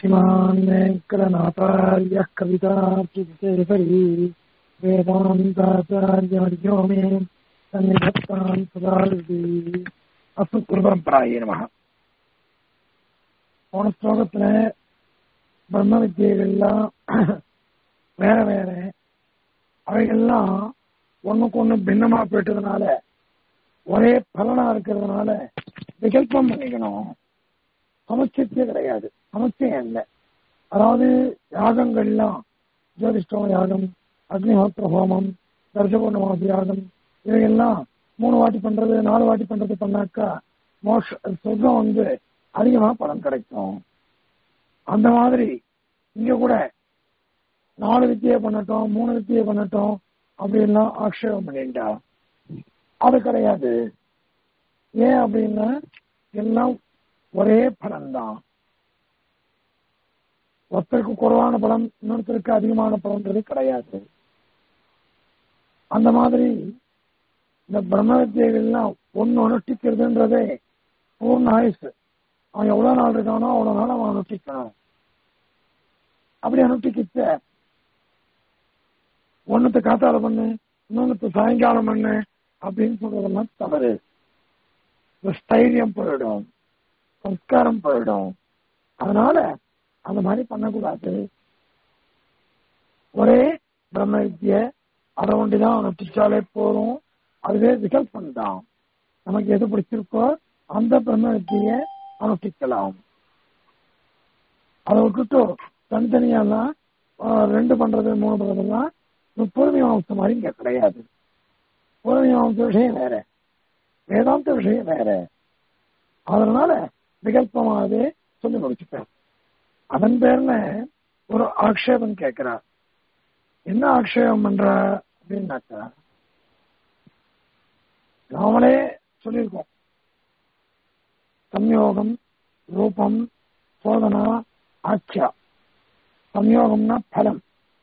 श्रीमान् वेङ्कटनाथार्यः कवितार्किकेसरी वेदान्ताचार्यवर्यो मे सन्निधत्तान् सदारुதி அஸ்து குருபரம்பராயே நம போன ஸ்லோகத்துல பிரம்ம வித்தியைகள்லாம் வேற வேற அவைகள்லாம் ஒண்ணுக்கு ஒண்ணு பின்னமா போயிட்டதுனால ஒரே பலனா இருக்கிறதுனால விகல்பம் பண்ணிக்கணும் சமச்சத்தியே கிடையாது சமச்சயம் இல்லை அதாவது யாகங்கள்லாம் ஜோதிஷ்டம யாகம் அக்னிஹோத்திர ஹோமம் தர்சபூர்ணமாச யாகம் இவையெல்லாம் மூணு வாட்டி பண்றது நாலு வாட்டி பண்றது பண்ணாக்கா மோஷ சொர்க்கம் வந்து அதிகமா பலன் கிடைக்கும் அந்த மாதிரி இங்க கூட நாலு வித்தியை பண்ணட்டும் மூணு வித்தியை பண்ணட்டும் அப்படின்லாம் ஆக்ஷேபம் பண்ணிட்டா அது கிடையாது ஏன் அப்படின்னா எல்லாம் ஒரே பலன் தான் ஒருத்தருக்கு குறைவான பலம் இன்னொருத்தருக்கு அதிகமான பலன்றது கிடையாது அந்த மாதிரி இந்த பிரம்ம வித்தியைகள்லாம் ஒன்னு அனுஷ்டிக்கிறதுன்றதே பூர்ண ஆயுசு அவன் எவ்வளவு நாள் இருக்கானோ அவ்வளவு நாள் அவன் அனுஷ்டிக்கணும் அப்படி அனுஷ்டிக்கிச்ச ஒன்னுத்த காத்தால பண்ணு இன்னொன்னு சாயங்காலம் பண்ணு அப்படின்னு சொல்றதெல்லாம் தவறு ஸ்தைரியம் போயிடும் சம்ஸ்காரம் போயிடும் அதனால அந்த மாதிரி பண்ணக்கூடாது ஒரே பிரம்ம வித்திய அதை ஒண்டிதான் அனுஷ்டிச்சாலே போதும் அதுவே விகல்பம் தான் நமக்கு எது பிடிச்சிருக்கோ அந்த பிரம்ம வித்திய அனுஷ்டிக்கலாம் அதை விட்டுட்டு தனித்தனியாலாம் ரெண்டு பண்றது மூணு பண்றதுலாம் முப்பது மீமாம்சம் மாதிரி இங்க கிடையாது பூர்வ மீமாம்ச விஷயம் வேற வேதாந்த விஷயம் வேற அதனால விகல்பமாகவே சொல்லி முடிச்சுட்டேன் அதன் பேர்ல ஒரு ஆக்ஷேபம் கேட்கிறார் என்ன ஆக்ஷேபம் பண்ற அப்படின்னாக்கா நாமளே சொல்லியிருக்கோம் சம்யோகம் ரூபம் சோதனா ஆட்சியா சம்யோகம்னா பலம்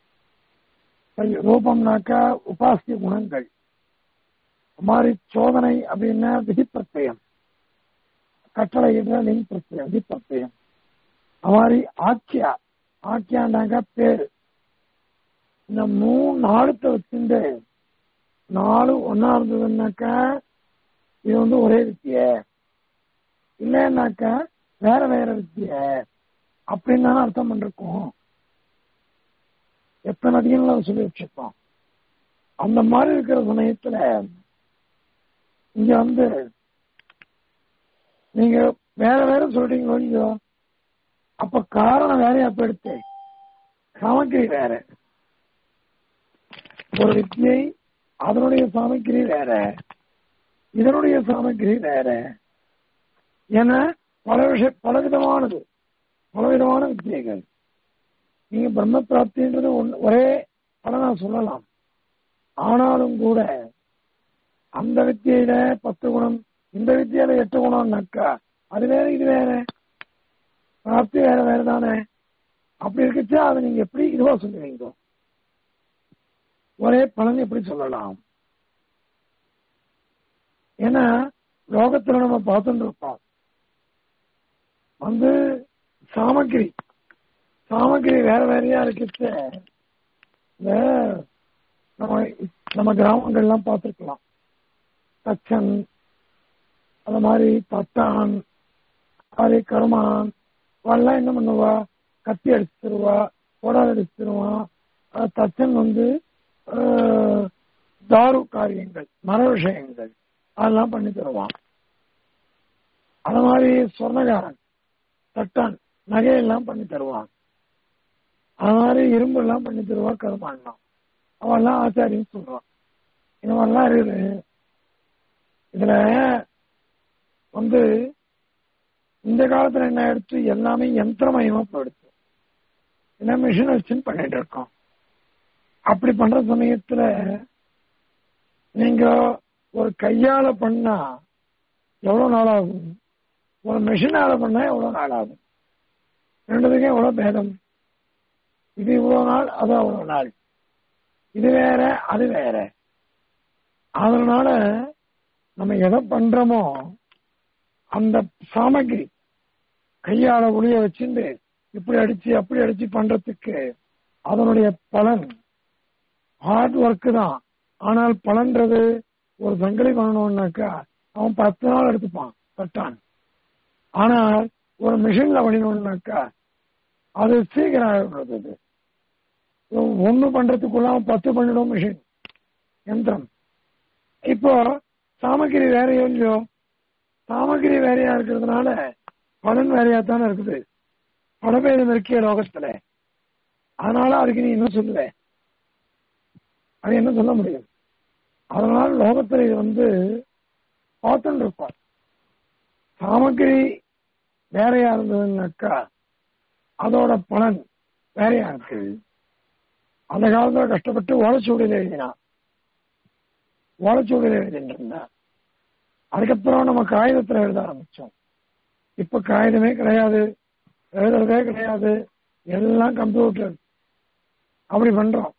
ரூபம்னாக்கா உபாசிய குணங்கள் மாதிரி சோதனை அப்படின்னா விதி பிரத்யம் கட்டளையிடுற லிங் பிரத்யம் விதி பிரத்யம் அது மாதிரி ஆக்கியா ஆக்கியாண்டாங்க பேரு இந்த மூணு நாளுத்த வச்சுட்டு நாலு ஒன்னா இருந்ததுன்னாக்கா இது வந்து ஒரே வித்திய இல்லைன்னாக்கா வேற வேற வித்திய அப்படின்னு தானே அர்த்தம் பண்ணிருக்கோம் எத்தனை அதிகம் சொல்லி வச்சிருக்கோம் அந்த மாதிரி இருக்கிற சமயத்துல இங்க வந்து நீங்க வேற வேற சொல்றீங்களோ இல்லையோ அப்ப காரணம் வேறையா போயிடுத்து சாமக்கிரி வேற ஒரு வித்தியை அதனுடைய சாமக்கிரி வேற இதனுடைய சாமக்கிரி வேற ஏன்னா பல விஷய பல விதமானது பல விதமான வித்தியைகள் நீங்க பிரம்ம பிராப்தின்றது ஒரே பலனா சொல்லலாம் ஆனாலும் கூட அந்த வித்தியில பத்து குணம் இந்த வித்தியில எட்டு குணம்னாக்கா அது வேற இது வேற பிராப்தி வேற வேற தானே அப்படி இருக்குச்சா அதை நீங்க எப்படி இதுவா சொல்லுவீங்க ஒரே பலன் எப்படி சொல்லலாம் ஏன்னா லோகத்துல நம்ம பார்த்துட்டு இருக்கோம் வந்து சாமகிரி சாமகிரி வேற வேறையா இருக்குச்சு இந்த நம்ம நம்ம கிராமங்கள்லாம் பார்த்துருக்கலாம் தச்சன் அந்த மாதிரி தட்டான் மாதிரி கருமான் அவெல்லாம் என்ன பண்ணுவா கத்தி அடிச்சு தருவா கோடால் அடிச்சு தருவான் தச்சன் வந்து தாரு காரியங்கள் மர விஷயங்கள் அதெல்லாம் பண்ணி தருவான் அது மாதிரி சொர்ணகாரன் தட்டான் நகையெல்லாம் பண்ணி தருவான் அது மாதிரி இரும்பு எல்லாம் பண்ணி தருவா கருமாண்ணா அவெல்லாம் ஆச்சாரியம் சொல்றான் இந்த மாதிரிலாம் இருக்குது இதுல வந்து இந்த காலத்துல என்ன எடுத்து எல்லாமே யந்திரமயமா போயிடுச்சு என்ன மிஷின் வச்சுன்னு பண்ணிட்டு இருக்கோம் அப்படி பண்ற சமயத்துல நீங்க ஒரு கையால பண்ணா எவ்வளவு நாள் ஆகும் ஒரு மிஷினால பண்ணா எவ்வளவு நாள் ஆகும் ரெண்டுத்துக்கும் எவ்வளவு பேதம் இது இவ்வளவு நாள் அது அவ்வளவு நாள் இது வேற அது வேற அதனால நம்ம எதை பண்றோமோ அந்த சாமகிரி கையால ஒளிய வச்சுட்டு இப்படி அடிச்சு அப்படி அடிச்சு பண்றதுக்கு அதனுடைய பலன் ஹார்ட் ஒர்க் தான் ஆனால் பலன்றது ஒரு சங்கிலி பண்ணணும்னாக்கா அவன் பத்து நாள் எடுத்துப்பான் தட்டான் ஆனால் ஒரு மிஷின்ல பண்ணினோம்னாக்கா அது சீக்கிரம் ஆகிடுறது ஒண்ணு பண்றதுக்குள்ள அவன் பத்து பண்ணிடும் மிஷின் யந்திரம் இப்போ சாமகிரி வேறையோ இல்லையோ சாமகிரி வேறையா இருக்கிறதுனால பலன் வேறையா தானே இருக்குது பலபேதம் இருக்கிய லோகத்துல அதனால அதுக்கு நீ என்ன சொல்லுவ அது என்ன சொல்ல முடியும் அதனால லோகத்துல இது வந்து பார்த்துட்டு இருப்பார் சாமகிரி வேறையா இருந்ததுன்னாக்கா அதோட பலன் வேறையா இருக்கு அந்த காலத்துல கஷ்டப்பட்டு ஓலைச்சூடியில் எழுதினான் ஓலைச்சூடியில் எழுதிட்டு இருந்தா அதுக்கப்புறம் நம்ம காகிதத்துல எழுத ஆரம்பிச்சோம் இப்ப காகிதமே கிடையாது எழுதுறதே கிடையாது எல்லாம் கம்ப்யூட்டர் அப்படி பண்றோம்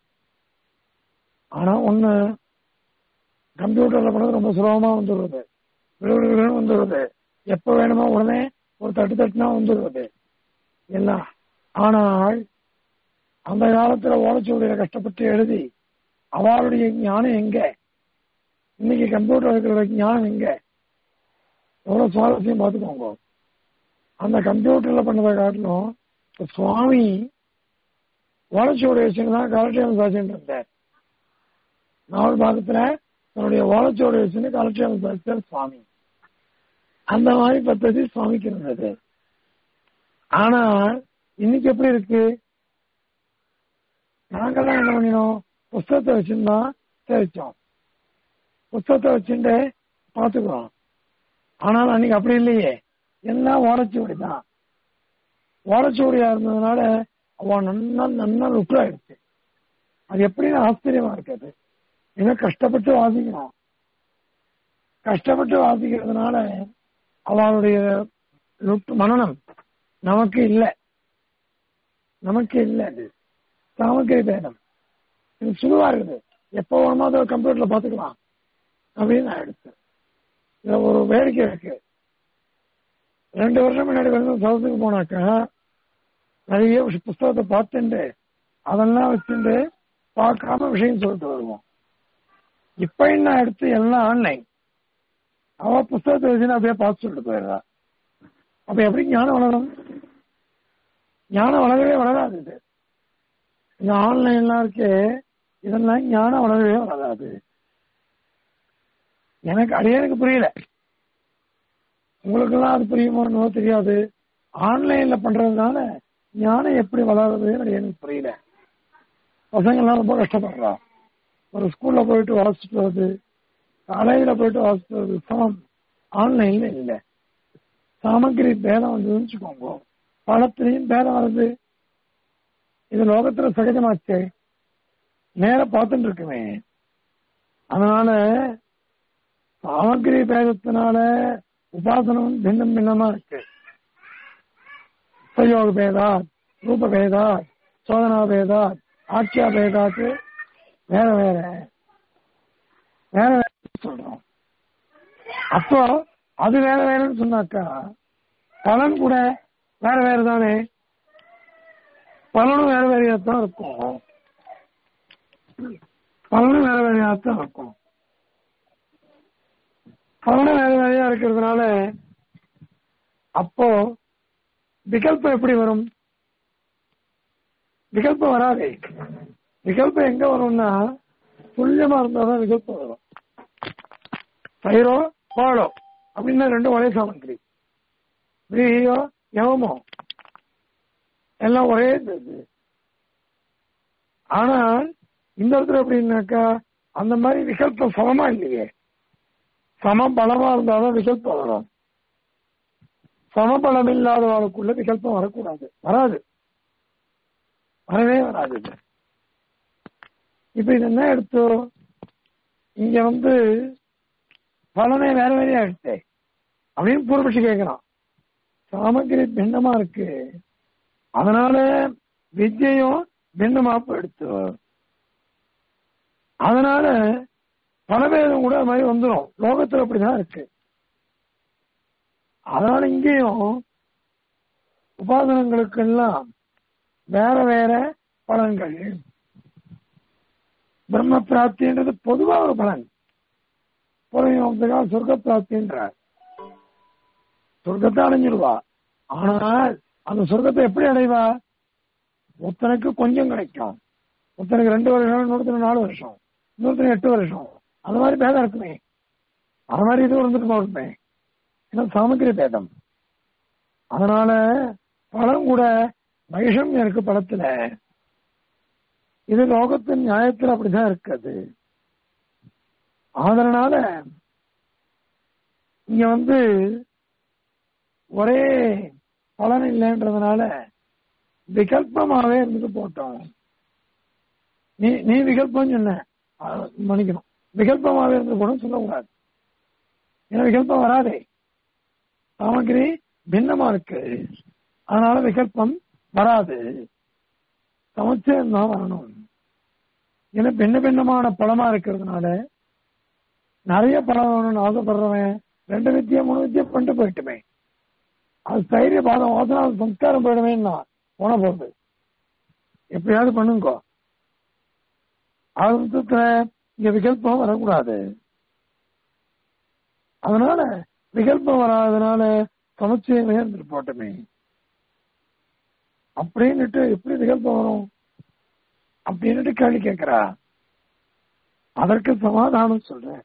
ஆனா ஒண்ணு கம்ப்யூட்டர்ல பண்ணது ரொம்ப சுலபமா வந்துடுறது விழுவிழுன்னு வந்துடுறது எப்ப வேணுமோ உடனே ஒரு தட்டு தட்டுனா வந்துடுறது எல்லாம் ஆனால் அந்த காலத்துல ஓலைச்சுவடியில கஷ்டப்பட்டு எழுதி அவளுடைய ஞானம் எங்க இன்னைக்கு கம்ப்யூட்டர் இருக்கிற ஞானம் எங்க எவ்வளவு சுவாரஸ்யம் பார்த்துக்கோங்க அந்த கம்ப்யூட்டர்ல பண்ணதை காட்டிலும் சுவாமி ஓலைச்சுவடி வச்சுன்னு தான் கலெக்டர் சாட்சின்னு இருந்தார் நாவல் பாகத்துல தன்னுடைய ஓலைச்சுவடி வச்சுன்னு கலெக்டர் சாட்சியார் சுவாமி அந்த மாதிரி பദ്ധதி சுவாமிக்கு இருந்தது ஆனா இன்னைக்கு எப்படி இருக்கு நாங்கெல்லாம் என்ன பண்ணினோம் புஸ்தகத்தை வச்சிருந்தோம் சேவிச்சோம் புஸ்தகத்தை வச்சுட்டு பார்த்துக்கிறோம் ஆனால் அன்னைக்கு அப்படி இல்லையே எல்லாம் ஓலைச்சுவடி தான் ஓலைச்சுவடியா இருந்ததுனால அவன் நன்னா நன்னா லுக் ஆயிடுச்சு அது எப்படின்னு ஆச்சரியமா இருக்காது இன்னும் கஷ்டப்பட்டு வாசிக்கணும் கஷ்டப்பட்டு வாசிக்கிறதுனால அவளுடைய லுக் மனநம் நமக்கு இல்லை நமக்கு இல்லை அது சாமக்கிரி பேதம் இது சுழுவா இருக்குது எப்போ வேணுமோ அதை கம்ப்யூட்டர்ல பாத்துக்கலாம் அப்படின்னு ஆயிடுச்சு இதுல ஒரு வேடிக்கை இருக்கு ரெண்டு வருஷம் முன்னாடி வந்து சவுத்துக்கு போனாக்கா நிறைய புஸ்தகத்தை பார்த்துட்டு அதெல்லாம் வச்சுட்டு பார்க்காம விஷயம் சொல்லிட்டு வருவோம் இப்ப என்ன எடுத்து எல்லாம் ஆன்லைன் அவ புஸ்தகத்தை வச்சுன்னு அப்படியே பார்த்து சொல்லிட்டு போயிடுறா அப்ப எப்படி ஞானம் வளரும் ஞானம் வளரவே வளராது இது இந்த ஆன்லைன்லாம் இருக்கு இதெல்லாம் ஞானம் வளரவே வளராது எனக்கு அடைய எனக்கு புரியல உங்களுக்கெல்லாம் அது புரியுமோ தெரியாது ஆன்லைன்ல பண்றதுனால ஞானம் எப்படி வளருதுன்னு எனக்கு புரியல பசங்க எல்லாம் ரொம்ப கஷ்டப்படுறா ஒரு ஸ்கூல்ல போயிட்டு வாசிச்சுட்டு வருது காலேஜில் போயிட்டு வாசிச்சுட்டு வருது சமம் ஆன்லைன்ல இல்லை சாமகிரி பேதம் வந்ததுன்னு வச்சுக்கோங்க பணத்திலையும் பேதம் வருது இது லோகத்துல சகஜமாச்சே நேர பார்த்துட்டு இருக்குமே அதனால சாமகிரி பேதத்தினால உபாசனம் பின்னம் பின்னமா இருக்கு சயோக பேதா ரூப பேதா சோதனா பேதா ஆட்சியா பேதாத்து வேற வேற வேற வேற சொல்றோம் அப்போ அது வேற வேறன்னு சொன்னாக்கா பலன் கூட வேற வேற தானே பலனும் வேற வேறையா தான் இருக்கும் பலனும் வேற வேறையா தான் இருக்கும் பலனும் வேற வேறையா இருக்கிறதுனால அப்போ விகல்பம் எப்படி வரும் விகல்பம் வராதே விகல்பம் எங்க வரும்னா துல்லியமா இருந்தாதான் விகல்பம் வரும் பயிரோ பாலோ அப்படின்னா ரெண்டும் ஒரே சாமக்கிரி வீரியோ யவமோ எல்லாம் ஒரே இது ஆனால் இந்த இடத்துல எப்படின்னாக்கா அந்த மாதிரி விகல்பம் சமமா இல்லையே சம பலமா இருந்தாலும் விகல்பம் வரும் சமபலம் இல்லாதவர்களுக்குள்ள விகல்பம் வரக்கூடாது வராது வரவே வராது இது இப்ப இது என்ன எடுத்தோ இங்க வந்து பலனே வேற வேறையா எடுத்தே அப்படின்னு பூர்வபட்சி கேட்கிறான் சாமகிரி பின்னமா இருக்கு அதனால வித்யையும் பின்னமா எடுத்து அதனால பலபேதம் கூட அது மாதிரி வந்துடும் லோகத்துல அப்படிதான் இருக்கு அதனால இங்கேயும் உபாசனங்களுக்கெல்லாம் வேற வேற பலன்கள் பிரம்ம பிராப்தின்றது பொதுவா ஒரு பலன் புறையும் சொர்க்க பிராப்தின்றார் சொர்க்கத்தை அடைஞ்சிருவா ஆனால் அந்த சொர்க்கத்தை எப்படி அடைவா ஒருத்தனுக்கு கொஞ்சம் கிடைக்கும் ஒருத்தனுக்கு ரெண்டு வருஷம் இன்னொருத்தனுக்கு நாலு வருஷம் இன்னொருத்தனுக்கு எட்டு வருஷம் அந்த மாதிரி பேதம் இருக்குமே அது மாதிரி இது இருந்துட்டு போகட்டுமே ஏன்னா சாமக்கிரி பேதம் அதனால பழம் கூட வைஷமியம் இருக்கு பழத்துல இது லோகத்தின் நியாயத்தில் அப்படிதான் இருக்குது அதனால இங்க வந்து ஒரே பலன் இல்லைன்றதுனால விகல்பமாவே இருந்துட்டு போட்டோம் நீ நீ விகல்பம் சொன்ன அஹ் மன்னிக்கணும் விகல்பமாவே இருந்து போடும் சொல்லக்கூடாது ஏன்னா விகல்பம் வராதே சாமகிரி பின்னமா இருக்கு அதனால விகல்பம் வராது சமச்சயம் தான் வரணும் ஏன்னா பின்ன பின்னமான பழமா இருக்கிறதுனால நிறைய பழம் வேணும்னு ஆசைப்படுறவன் ரெண்டு வித்தியா மூணு வித்தியா பண்ணிட்டு போயிட்டுமே அது தைரிய பாதம் வாசனா அது சம்ஸ்காரம் போயிடுவேன்னா போன போகுது எப்படியாவது பண்ணுங்கோ அர்த்தத்துல இங்க விகல்பம் வரக்கூடாது அதனால விகல்பம் வராதனால சமச்சயமே இருந்துட்டு போட்டமே அப்படின்னுட்டு எப்படி விகல்பம் வரும் அப்படின்னுட்டு கேள்வி கேட்கிறா அதற்கு சமாதானம் சொல்றேன்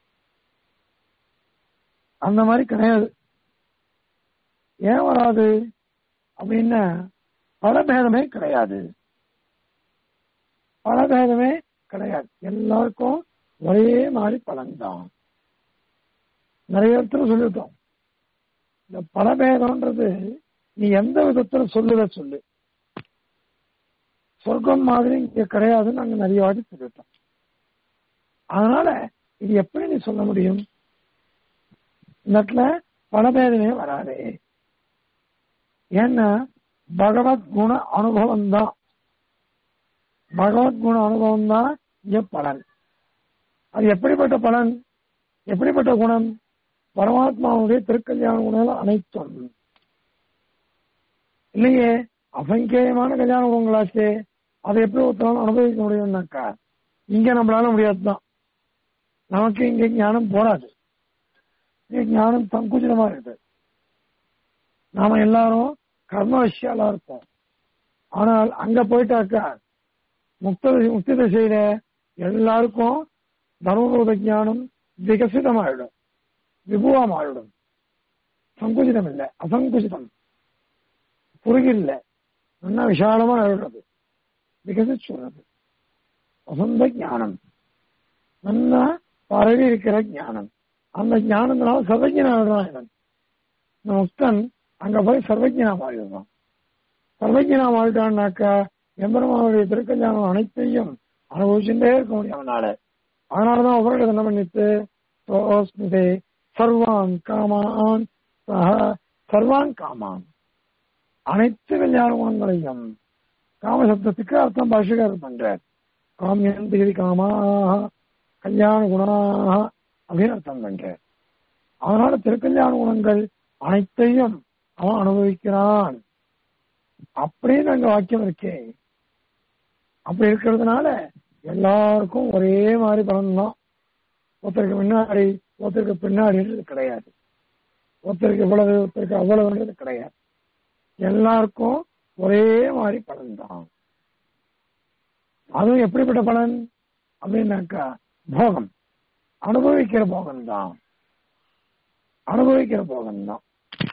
அந்த மாதிரி கிடையாது ஏன் வராது அப்படின்னா பலபேதமே கிடையாது பலபேதமே கிடையாது எல்லாருக்கும் ஒரே மாதிரி பலன் தான் நிறைய இடத்துல சொல்லிட்டோம் இந்த பலபேதம்ன்றது நீ எந்த விதத்துல சொல்லுத சொல்லு சொர்க்கம் மாதிரி இங்க கிடையாதுன்னு நாங்க நிறைய வாட்டி சொல்லிட்டோம் அதனால இது எப்படி நீ சொல்ல முடியும் இந்த இடத்துல பலபேதமே வராதே ஏன்னா பகவத் குண அனுபவம் தான் பகவத் குண அனுபவம் தான் இங்க பலன் அது எப்படிப்பட்ட பலன் எப்படிப்பட்ட குணம் பரமாத்மாவுடைய திருக்கல்யாண குணங்கள் அனைத்தும் இல்லையே அசங்கேயமான கல்யாண குணங்களாச்சே அதை எப்படி ஒருத்தரால் அனுபவிக்க முடியும்னாக்கா இங்க நம்மளால முடியாதுதான் நமக்கு இங்க ஞானம் போராது இங்க ஞானம் சங்குச்சிதமா இருக்குது நாம எல்லாரும் கர்ம விஷயாலா இருப்போம் ஆனால் அங்க போயிட்டாக்கா முக்த முக்தி திசையில எல்லாருக்கும் தர்மபூத ஞானம் விகசிதமாயிடும் விபுவமாயிடும் சங்குச்சிதம் இல்லை அசங்குச்சிதம் குறுகில்ல நல்லா விஷாலமா எழுதுறது விகசிச்சுறது வசந்த ஞானம் நல்லா பரவி இருக்கிற ஞானம் அந்த ஞானத்தினால சர்வஜனாதான் இவன் இந்த முக்தன் அங்க போய் சர்வஜனா மாறிடுவான் சர்வஜனா மாறிட்டான்னாக்கா எம்பெருமானுடைய திருக்கல்யாணம் அனைத்தையும் அனுபவிச்சுட்டே இருக்க முடியும் அவனால அதனாலதான் அவர்கள் என்ன பண்ணிட்டு சோஸ்மிதே சர்வான் காமான் சர்வான் காமான் அனைத்து கல்யாண குணங்களையும் காமசப்தத்துக்கு அர்த்தம் பாஷகாரர் பண்றார் காமியன் திகிரி காமாக கல்யாண குணாக அப்படின்னு அர்த்தம் பண்றார் அதனால திருக்கல்யாண குணங்கள் அனைத்தையும் அவன் அனுபவிக்கிறான் அப்படின்னு அங்க வாக்கியம் இருக்கே அப்படி இருக்கிறதுனால எல்லாருக்கும் ஒரே மாதிரி பலன் தான் ஒருத்தருக்கு முன்னாடி ஒருத்தருக்கு பின்னாடின்றது கிடையாது ஒருத்தருக்கு இவ்வளவு ஒருத்தருக்கு அவ்வளவுன்றது கிடையாது எல்லாருக்கும் ஒரே மாதிரி பலன் தான் அதுவும் எப்படிப்பட்ட பலன் அப்படின்னாக்கா போகம் அனுபவிக்கிற போகம் தான் அனுபவிக்கிற போகம் தான்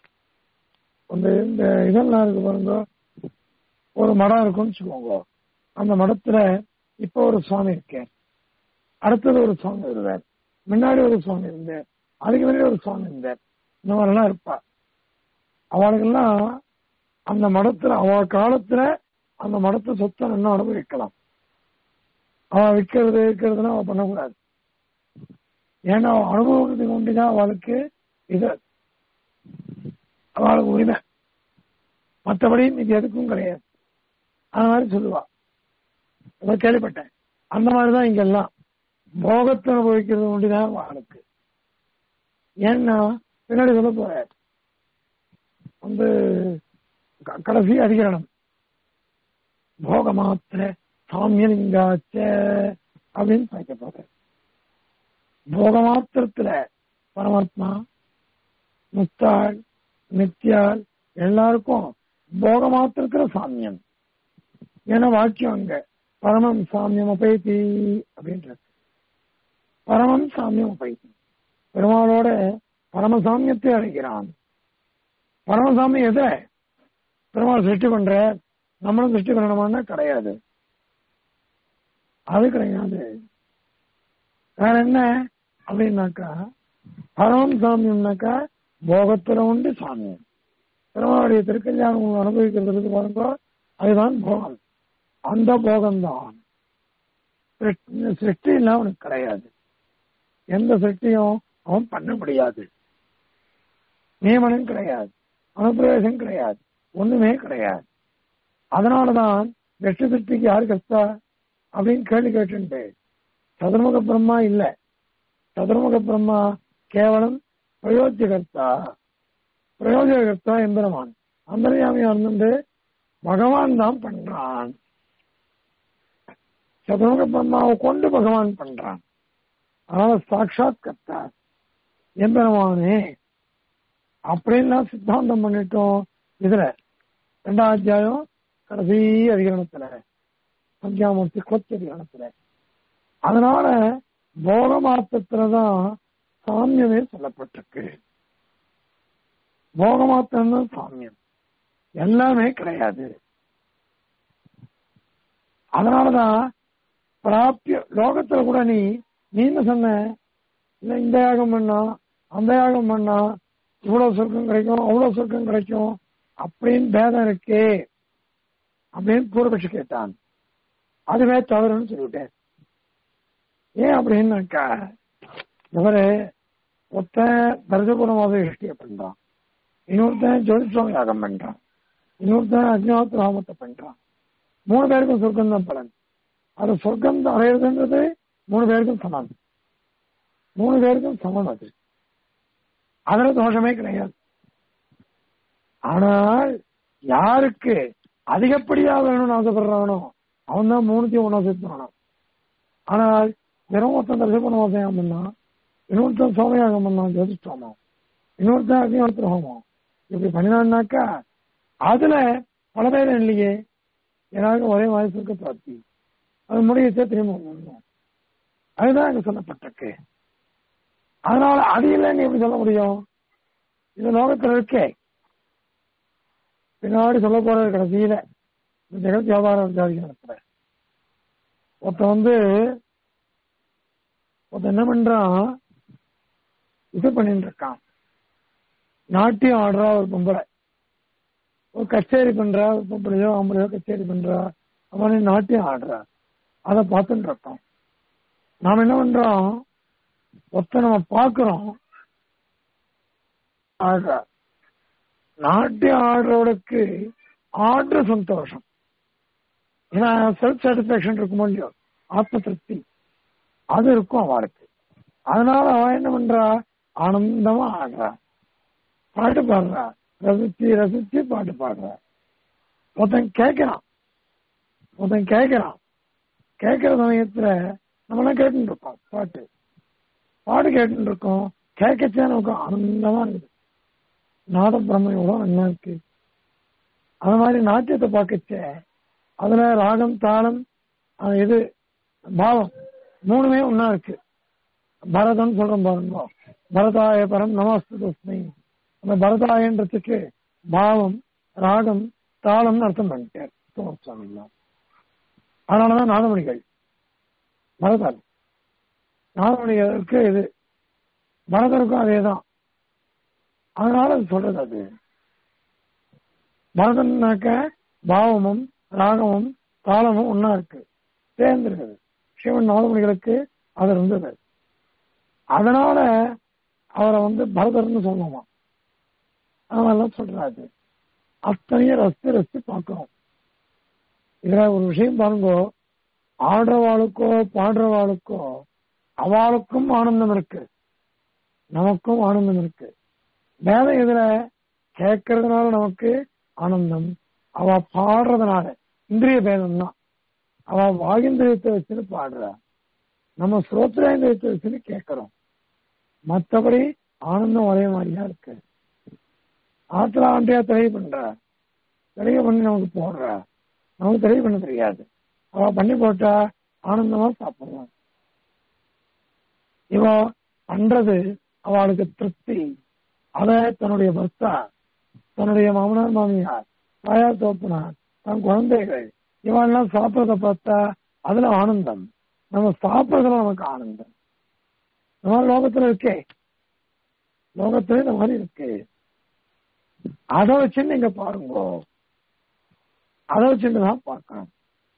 இந்த இந்த இதெல்லாம் இருக்கு பாருங்க ஒரு மடம் இருக்குன்னு வச்சுக்கோங்க அந்த மடத்துல இப்ப ஒரு சுவாமி இருக்கேன் அடுத்தது ஒரு சுவாமி வருவார் முன்னாடி ஒரு சுவாமி இருந்தார் அதுக்கு முன்னாடி ஒரு சுவாமி இருந்தார் இந்த மாதிரிலாம் இருப்பா அவளுக்கெல்லாம் அந்த மடத்துல அவ காலத்துல அந்த மடத்தை சொத்தை நல்லா அனுபவிக்கலாம் அவ விற்கிறது விற்கிறதுலாம் அவ பண்ணக்கூடாது ஏன்னா அவ அனுபவத்துக்கு உண்டுதான் அவளுக்கு இது அவளுக்கு உரிமை மற்றபடி இது எதுக்கும் கிடையாது அந்த மாதிரி சொல்லுவா அதை கேள்விப்பட்டேன் அந்த மாதிரிதான் இங்க எல்லாம் போகத்தை அனுபவிக்கிறது உண்டுதான் அவளுக்கு ஏன்னா பின்னாடி சொல்ல போற வந்து க- கடைசி அதிகரணம் போகமாத்திர சாமியலிங்காச்ச அப்படின்னு பார்க்க போறேன் போகமாத்திரத்துல பரமாத்மா முத்தாள் நித்யாள் எல்லாருக்கும் போகமாத்திரத்துல சாமியம் ஏன்னா வாக்கியம் அங்க பரமம் சாமியம் உபயத்தி அப்படின்றது பரமம் சாமியம் உபயத்தி பெருமாளோட பரமசாமியத்தை அடைகிறான் பரமசாமி எதை பெருமாள் சிருஷ்டி பண்ற நம்மளும் சிருஷ்டி பண்ணணுமான்னா கிடையாது அது கிடையாது வேற என்ன அப்படின்னாக்கா பரமம் சாமியம்னாக்கா போகத்துல உண்டு சாமியம் பெருமாளுடைய திருக்கல்யாணம் உங்களை அனுபவிக்கிறது பாருங்க அதுதான் போகம் அந்த போகம்தான் சிருஷ்டி- சிருஷ்டி எல்லாம் அவனுக்கு கிடையாது எந்த சிருஷ்டியும் அவன் பண்ண முடியாது நியமனம் கிடையாது அனுப்பிரவேசம் கிடையாது ஒண்ணுமே கிடையாது அதனாலதான் வெற்றி சிருஷ்டிக்கு யாரு கஷ்டா அப்படின்னு கேள்வி கேட்டு சதுர்முக பிரம்மா இல்ல சதுர்முக பிரம்மா கேவலம் பிரயோஜகர்த்தா பிரயோஜகர்த்தா எந்திரமான் அந்தர்யாமியா இருந்து பகவான் தான் பண்றான் சதுர்முக பிரம்மாவை கொண்டு பகவான் பண்றான் அதனால சாட்சாத் கர்த்தா எம்பெருமானே அப்படின்லாம் சித்தாந்தம் பண்ணிட்டோம் இதுல ரெண்டாம் அத்தியாயம் கடைசி அதிகரணத்துல சந்தியாமூர்த்தி கொத்தி அதிகரணத்துல அதனால போக மாத்தத்துலதான் சாமியமே சொல்லப்பட்டிருக்கு போக மாத்திரம் தான் சாமியம் எல்லாமே கிடையாது அதனாலதான் பிராப்திய லோகத்துல கூட நீ நீ என்ன சொன்ன இல்ல இந்த யாகம் பண்ணா அந்த யாகம் பண்ணா இவ்வளவு சொர்க்கம் கிடைக்கும் அவ்வளவு சொர்க்கம் கிடைக்கும் அப்படின்னு பேதம் இருக்கே அப்படின்னு பூர்வபட்சி கேட்டான் அதுவே தவறுன்னு சொல்லிவிட்டேன் ஏன் அப்படின்னாக்கா இவரு ஒருத்தன் தர்ஜபுரமாத இஷ்டிய பண்றான் இன்னொருத்தன் ஜோதிஷ்வாமி யாகம் பண்றான் இன்னொருத்தன் அக்னிஹோத்திர ஹோமத்தை பண்றான் மூணு பேருக்கும் சொர்க்கம் தான் பலன் அது சொர்க்கம் அடையிறதுன்றது மூணு பேருக்கும் சமம் மூணு பேருக்கும் சமம் அது அதுல தோஷமே கிடையாது ஆனால் யாருக்கு அதிகப்படியா வேணும்னு ஆசைப்படுறானோ அவன் தான் மூணுத்தையும் ஒன்னா சேர்த்துறானோ ஆனால் வெறும் ஒருத்தன் தரிசன வாசகம் பண்ணா இன்னொருத்தன் சோமயாகம் பண்ணான் ஜோதிஷ்டோமம் இன்னொருத்தன் அக்னிஹோத்திர ஹோமம் இப்படி பண்ணினான்னாக்கா அதுல பல பேர் இல்லையே எல்லாருக்கும் ஒரே வாய்ப்பு இருக்க பிராப்தி அது முடியச்சே திரும்ப வரணும். அதுதான் அங்க சொல்லப்பட்டிருக்கு அதனால அது இல்லைன்னு எப்படி சொல்ல முடியும் இது லோகத்துல இருக்கே பின்னாடி சொல்ல போறது கடைசியில இந்த ஜெகத் வியாபார விசாரிக்கிறத்துல ஒருத்தன் வந்து ஒருத்தன் என்ன பண்றான் இது பண்ணிட்டு இருக்கான் நாட்டியம் ஆடுறா ஒரு பொம்பளை ஒரு கச்சேரி பண்றா ஒரு பொம்பளையோ ஆம்பளையோ கச்சேரி பண்றா அவனே நாட்டியம் ஆடுறா அதை பார்த்துட்டு இருக்கோம் நாம என்ன பண்றோம் ஒருத்த நம்ம பார்க்கிறோம் ஆடுறா நாட்டியம் ஆடுறவளுக்கு ஆடுற சந்தோஷம் ஏன்னா செல்ஃப் சாட்டிஸ்பாக்சன் இருக்குமோ இல்லையோ ஆத்ம திருப்தி அது இருக்கும் அவளுக்கு அதனால அவன் என்ன பண்றா ஆனந்தமா ஆடுறா பாட்டு பாடுறா ரசிச்சு ரசிச்சு பாட்டு பாடுறா ஒருத்தன் கேட்கிறான் ஒருத்தன் கேட்கிறான் கேட்கிற சமயத்துல நம்மளாம் கேட்டுட்டு இருக்கோம் பாட்டு பாட்டு கேட்டுட்டு இருக்கோம் கேட்கச்சே நமக்கு ஆனந்தமா இருக்குது நாத பிரம்மம் எவ்வளவு நல்லா இருக்கு அது மாதிரி நாட்டியத்தை பார்க்கச்சே அதுல ராகம் தாளம் அது இது பாவம் மூணுமே ஒன்னா இருக்கு பரதம் சொல்றோம் பாருங்க பரதாய பரம் நமஸ்து தஸ்மை அந்த பரதாயன்றதுக்கு பாவம் ராகம் தாளம்னு அர்த்தம் பண்ணிட்டார் சுவாமி அதனாலதான் நாதமணிகள் பரதர் நாதமணிகளுக்கு இது பரதருக்கும் அதேதான் அதனால அது சொல்றது அது பரதம்னாக்க பாவமும் ராகமும் தாளமும் ஒன்னா இருக்கு சேர்ந்துருக்குது சிவன் நாதமணிகளுக்கு அது இருந்தது அதனால அவரை வந்து பரதர்னு சொல்லுவோமா அதெல்லாம் சொல்றாரு அத்தனையும் ரசித்து ரசித்து பார்க்கிறோம் இதுல ஒரு விஷயம் பாருங்க ஆடுறவாளுக்கோ பாடுறவாளுக்கோ அவளுக்கும் ஆனந்தம் இருக்கு நமக்கும் ஆனந்தம் இருக்கு வேதம் இதுல கேட்கறதுனால நமக்கு ஆனந்தம் அவ பாடுறதுனால இந்திரிய பேதம் தான் அவ வாகிந்திரியத்தை வச்சுன்னு பாடுறா நம்ம ஸ்ரோத்ரேந்திரியத்தை வச்சுன்னு கேட்கிறோம் மற்றபடி ஆனந்தம் ஒரே மாதிரியா இருக்கு ஆத்துல ஆண்டையா தெளிவு பண்றா தெளிவு பண்ணி நமக்கு போடுறா நமக்கு தெளிவு பண்ண தெரியாது அவ பண்ணி போட்டா ஆனந்தமா சாப்பிடுவோம் இவ பண்றது அவளுக்கு திருப்தி அத தன்னுடைய பர்த்தா தன்னுடைய மாமனார் மாமியார் தாயார் தோப்பனார் தன் குழந்தைகள் இவெல்லாம் சாப்பிட்றத பார்த்தா அதுல ஆனந்தம் நம்ம சாப்பிட்றதுல நமக்கு ஆனந்தம் இந்த மாதிரி லோகத்துல இருக்கே லோகத்துல இந்த மாதிரி இருக்கு அதை வச்சு நீங்க பாருங்க அதை வச்சுட்டு தான் பார்க்கணும்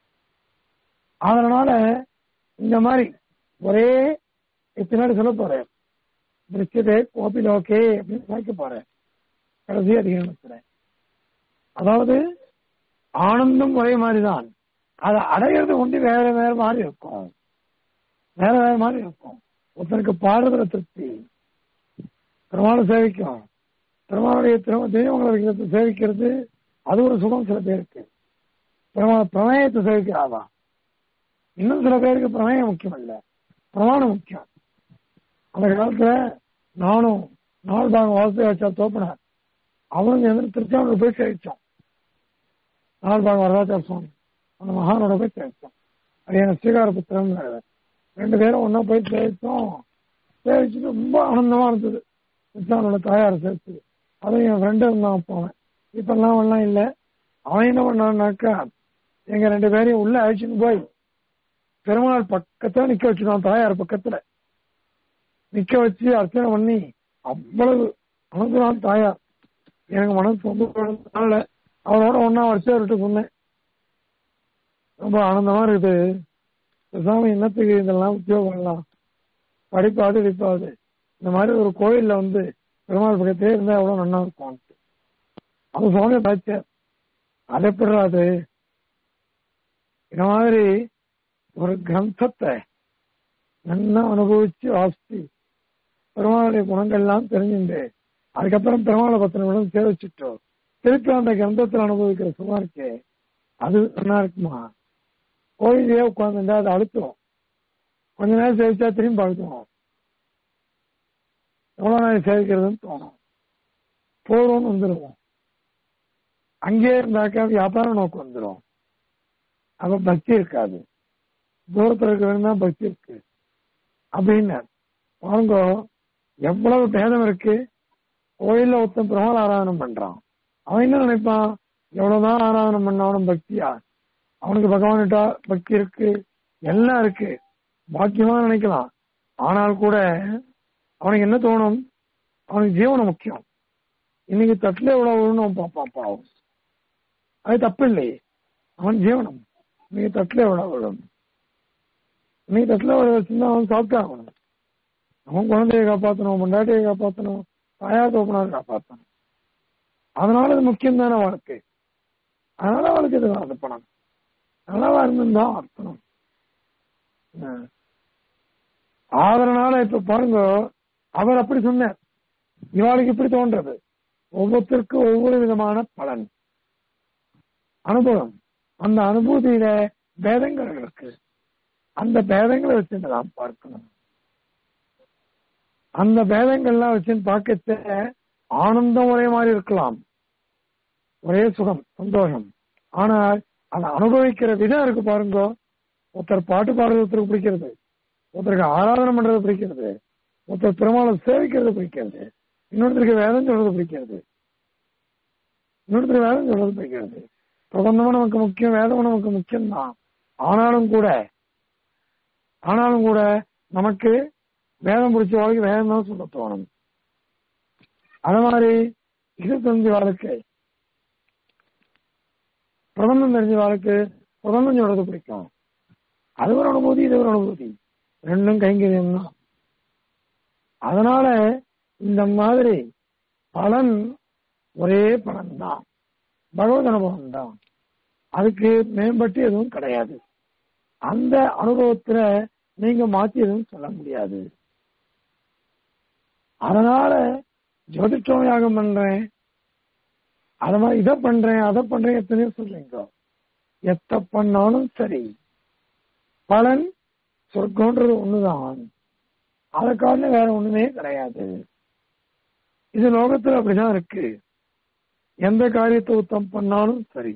அதனால இந்த மாதிரி ஒரே பின்னாடி சொல்ல போறேன் திருச்சதே கோபி லோகே அப்படின்னு கேட்க போறேன் கடைசி அதிகாரத்துல அதாவது ஆனந்தம் ஒரே மாதிரிதான் அதை அடையிறது கொண்டு வேற வேற மாதிரி இருக்கும் வேற வேற மாதிரி இருக்கும் ஒருத்தனுக்கு பாடுறதுல திருப்தி பெருமாளை சேவிக்கும் பெருமாளுடைய தெய்வங்களை வைக்கிறது சேவிக்கிறது அது ஒரு சுகம் சில பேருக்கு பெருமாள் பிரமேயத்தை சேவிக்கிறாவா இன்னும் சில பேருக்கு பிரமேயம் முக்கியம் இல்ல பிரமாணம் முக்கியம் அந்த காலத்துல நானும் நாள் பாகம் வாசத்தை வச்சா தோப்பினார் அவனுங்க வந்து திருச்சானூர் போய் சேவிச்சோம் நாள் பாகம் வரதாச்சார சுவாமி அந்த மகானோட போய் சேவிச்சோம் அது எனக்கு ஸ்ரீகார புத்திரம் ரெண்டு பேரும் ஒன்னா போய் சேவிச்சோம் சேவிச்சுட்டு ரொம்ப ஆனந்தமா இருந்தது திருச்சானோட தாயார சேர்த்து அதுவும் என் ஃப்ரெண்டு இருந்தான் போவேன் இப்பெல்லாம் ஒன்றும் இல்லை அவன் என்ன பண்ணான்னாக்கா எங்க ரெண்டு பேரையும் உள்ள அழைச்சின்னு போய் பெருமாள் பக்கத்துல நிக்க வச்சுட்டான் தாயார் பக்கத்துல நிக்க வச்சு அர்ச்சனை பண்ணி அவ்வளவு அனுகுணம் தாயார் எனக்கு மனசு சொந்த அவரோட ஒன்னா வருஷம் விட்டு சொன்னேன் ரொம்ப ஆனந்தமா இருக்குது பேசாம என்னத்துக்கு இதெல்லாம் உத்தியோகம் பண்ணலாம் படிப்பாது படிப்பாது இந்த மாதிரி ஒரு கோயில்ல வந்து பெருமாள் பக்கத்திலே இருந்தா எவ்வளவு நல்லா இருக்கும் அது சுவாமி பாய்ச்சார் அது எப்படி அது இந்த மாதிரி ஒரு கிரந்தத்தை நல்லா அனுபவிச்சு வாசிச்சு பெருமாளுடைய குணங்கள்லாம் தெரிஞ்சுட்டு அதுக்கப்புறம் பெருமாளை பத்தின விடம் சேவிச்சுட்டோம் திருப்பி அந்த கிரந்தத்தில் அனுபவிக்கிற சுகம் இருக்கே அது நல்லா இருக்குமா கோயிலே உட்காந்துட்டா அது அழுத்தும் கொஞ்ச நேரம் சேவிச்சா திரும்பி அழுத்துவோம் எவ்வளவு நேரம் சேவிக்கிறதுன்னு தோணும் போறோம்னு வந்துடுவோம் அங்கே இருந்தாக்கா வியாபார நோக்கம் வந்துடும் அப்ப பக்தி இருக்காது தூரத்துல இருக்க வேணும் பக்தி இருக்கு அப்படின்னு பாருங்க எவ்வளவு பேதம் இருக்கு கோயில்ல ஒருத்தன் பிரமால ஆராதனம் பண்றான் அவன் என்ன நினைப்பான் எவ்வளவுதான் ஆராதனம் பண்ணாலும் பக்தியா அவனுக்கு பகவான்கிட்ட பக்தி இருக்கு எல்லாம் இருக்கு பாக்கியமா நினைக்கலாம் ஆனால் கூட அவனுக்கு என்ன தோணும் அவனுக்கு ஜீவனம் முக்கியம் இன்னைக்கு தட்டுல எவ்வளவு வரும்னு அவன் பார்ப்பான் பாவம் அது தப்பு இல்லையே அவன் ஜீவனம் இன்னைக்கு தட்டுல எவ்வளவு வரும் இன்னைக்கு தட்டுல எவ்வளவு வச்சிருந்தா அவன் சாப்பிட்டா ஆகணும் அவன் குழந்தைய காப்பாற்றணும் பொண்டாட்டியை காப்பாற்றணும் தாயார் தோப்பனார் காப்பாற்றணும் அதனால இது முக்கியம் தானே வாழ்க்கை அதனால அவளுக்கு இது அர்ப்பணம் நல்லவா இருந்திருந்தா அர்ப்பணம் அதனால இப்ப பாருங்க அவர் அப்படி சொன்னார் இவாளுக்கு இப்படி தோன்றது ஒவ்வொருத்தருக்கும் ஒவ்வொரு விதமான பலன் அனுபவம் அந்த அனுபூதியில பேதங்கள் இருக்கு அந்த பேதங்களை வச்சு நாம் பார்க்கணும் அந்த பேதங்கள்லாம் வச்சு பார்க்கச்ச ஆனந்தம் ஒரே மாதிரி இருக்கலாம் ஒரே சுகம் சந்தோஷம் ஆனால் அதை அனுபவிக்கிற விதம் இருக்கு பாருங்க ஒருத்தர் பாட்டு பாடுறது ஒருத்தருக்கு பிடிக்கிறது ஒருத்தருக்கு ஆராதனை பண்றது பிடிக்கிறது ஒருத்தர் பெருமாளை சேவிக்கிறது பிடிக்கிறது இன்னொருத்தருக்கு வேதம் சொல்றது பிடிக்கிறது இன்னொருத்தருக்கு வேதம் சொல்றது பிடிக்கிறது பிரபந்தமும் நமக்கு முக்கியம் வேதமும் நமக்கு முக்கியம் தான் ஆனாலும் கூட ஆனாலும் கூட நமக்கு வேதம் பிடிச்ச வாழ்க்கை வேதம் தான் சொல்ல தோணும் அது மாதிரி இது தெரிஞ்ச வாழ்க்கை பிரபந்தம் தெரிஞ்ச வாழ்க்கை பிரபந்தம் சொல்றது பிடிக்கும் அது ஒரு அனுபூதி இது ஒரு அனுபூதி ரெண்டும் கைங்கரியம் தான் அதனால இந்த மாதிரி பலன் ஒரே பலன் தான் பகவத் அனுபவம் தான் அதுக்கு மேம்பட்டு எதுவும் கிடையாது அந்த அனுபவத்துல நீங்க மாத்தி எதுவும் சொல்ல முடியாது அதனால ஜோதிஷம் யாகம் பண்றேன் அது மாதிரி இதை பண்றேன் அதை பண்றேன் எத்தனையோ சொல்றீங்க எத்த பண்ணாலும் சரி பலன் சொர்க்கம்ன்றது ஒண்ணுதான் அதை காரணம் வேற ஒண்ணுமே கிடையாது இது லோகத்துல அப்படிதான் இருக்கு எந்த காரியத்தை உத்தம் பண்ணாலும் சரி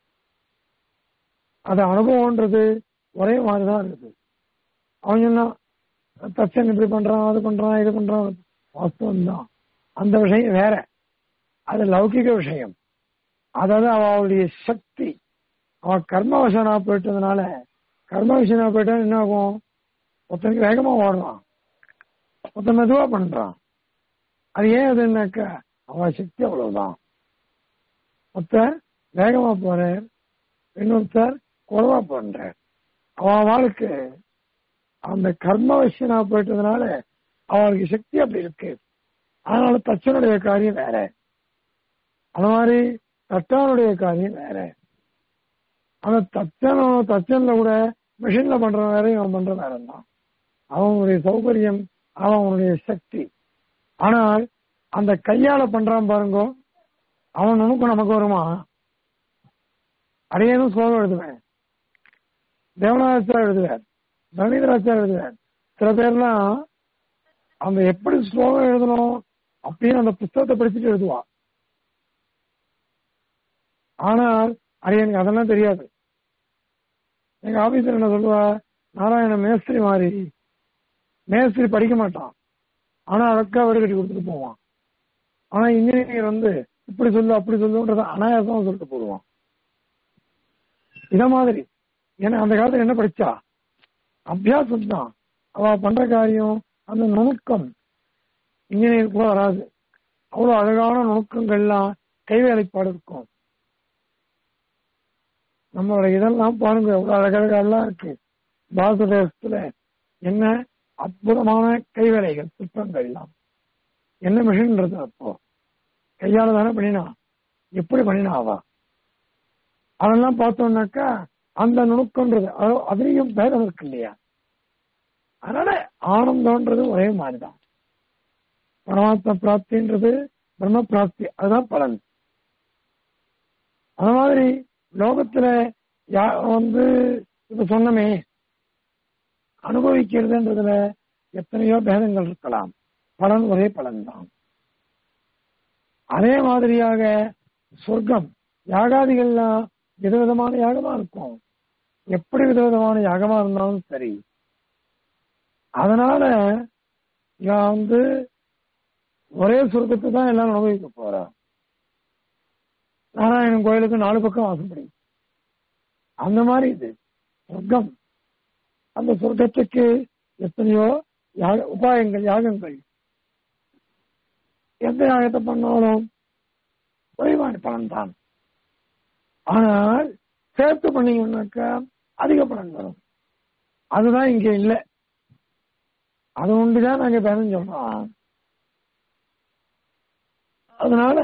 அது அனுபவம்ன்றது ஒரே மாதிரிதான் இருக்குது அவன் சொன்னா தச்சன் இப்படி பண்றான் அது பண்றான் இது பண்றான் வாஸ்தவம் தான் அந்த விஷயம் வேற அது லௌகிக விஷயம் அதாவது அவளுடைய சக்தி அவன் கர்மவசனா போயிட்டதுனால கர்மவசனா போயிட்டா என்ன ஆகும் ஒருத்தனுக்கு வேகமா ஓடுறான் ஒருத்தன் மெதுவா பண்றான் அது ஏன் அதுன்னாக்கா அவன் சக்தி அவ்வளவுதான் ஒருத்தர் வேகமா போறார் இன்னொருத்தர் குறவா பண்றார் அவன் வாழ்க்கை அந்த கர்மவசியனா போயிட்டதுனால அவனுக்கு சக்தி அப்படி இருக்கு அதனால தச்சனுடைய காரியம் வேற அந்த மாதிரி தட்டானுடைய காரியம் வேற அந்த தச்சனும் தச்சன்ல கூட மிஷின்ல பண்ற வேற இவன் பண்ற வேற தான் அவனுடைய சௌகரியம் அவனுடைய சக்தி ஆனால் அந்த கையால பண்றான் பாருங்க அவன் நுணுக்கம் நமக்கு வருமா அடையனும் சோகம் எழுதுவேன் தேவநாதாச்சார் எழுதுவார் தனிதராச்சார் எழுதுவார் சில பேர்லாம் அந்த எப்படி ஸ்லோகம் எழுதணும் அப்படின்னு அந்த புத்தகத்தை படிச்சுட்டு எழுதுவான் ஆனால் அது எனக்கு அதெல்லாம் தெரியாது எங்க ஆபீஸ்ல என்ன சொல்லுவா நாராயண மேஸ்திரி மாதிரி மேஸ்திரி படிக்க மாட்டான் ஆனா அழக்கா வீடு கட்டி கொடுத்துட்டு போவான் ஆனா இன்ஜினியர் வந்து இப்படி சொல்லு அப்படி சொல்லுன்றத அனாயாசமா சொல்லிட்டு போடுவான் இத மாதிரி ஏன்னா அந்த காலத்துல என்ன படிச்சா அபியாசம் தான் அவ பண்ற காரியம் அந்த நுணுக்கம் இன்ஜினியர் கூட வராது அவ்வளவு அழகான நுணுக்கங்கள்லாம் கைவேலைப்பாடு இருக்கும் நம்மளோட இதெல்லாம் பாருங்க எவ்வளவு அழகழகெல்லாம் இருக்கு பாரத தேசத்துல என்ன அற்புதமான கைவேலைகள் சிற்பங்கள் எல்லாம் என்ன மிஷின்றது அப்போ கையால தானே பண்ணினா எப்படி பண்ணினா அவா அதெல்லாம் பார்த்தோம்னாக்கா அந்த நுணுக்கம்ன்றது அது- அதுலயும் பேதம் இருக்கு இல்லையா அதனால ஆனந்தம்ன்றது ஒரே மாதிரிதான் பரமாத்ம பிராப்தின்றது பிரம்ம பிராப்தி அதுதான் பலன் அந்த மாதிரி லோகத்துல யா- வந்து இப்ப சொன்னமே அனுபவிக்கிறதுன்றதுல எத்தனையோ பேதங்கள் இருக்கலாம் பலன் ஒரே பலன் தான் அதே மாதிரியாக சொர்க்கம் யாகாதிகள்லாம் விதவிதமான யாகமா இருக்கும் எப்படி விதவிதமான யாகமா இருந்தாலும் சரி அதனால இவன் வந்து ஒரே சொர்க்கத்தை தான் எல்லாரும் அனுபவிக்க போறா நாராயணன் கோயிலுக்கு நாலு பக்கம் வாசப்படி அந்த மாதிரி இது சொர்க்கம் அந்த சொர்க்கத்துக்கு எத்தனையோ யாக உபாயங்கள் யாகங்கள் எந்த யாகத்தை பண்ணாலும் குறைவான பலன் தான் ஆனால் சேர்த்து பண்ணீங்கன்னாக்கா அதிக பலன் வரும் அதுதான் இங்க இல்லை அது ஒன்றுதான் நாங்க பேரம் சொல்றோம் அதனால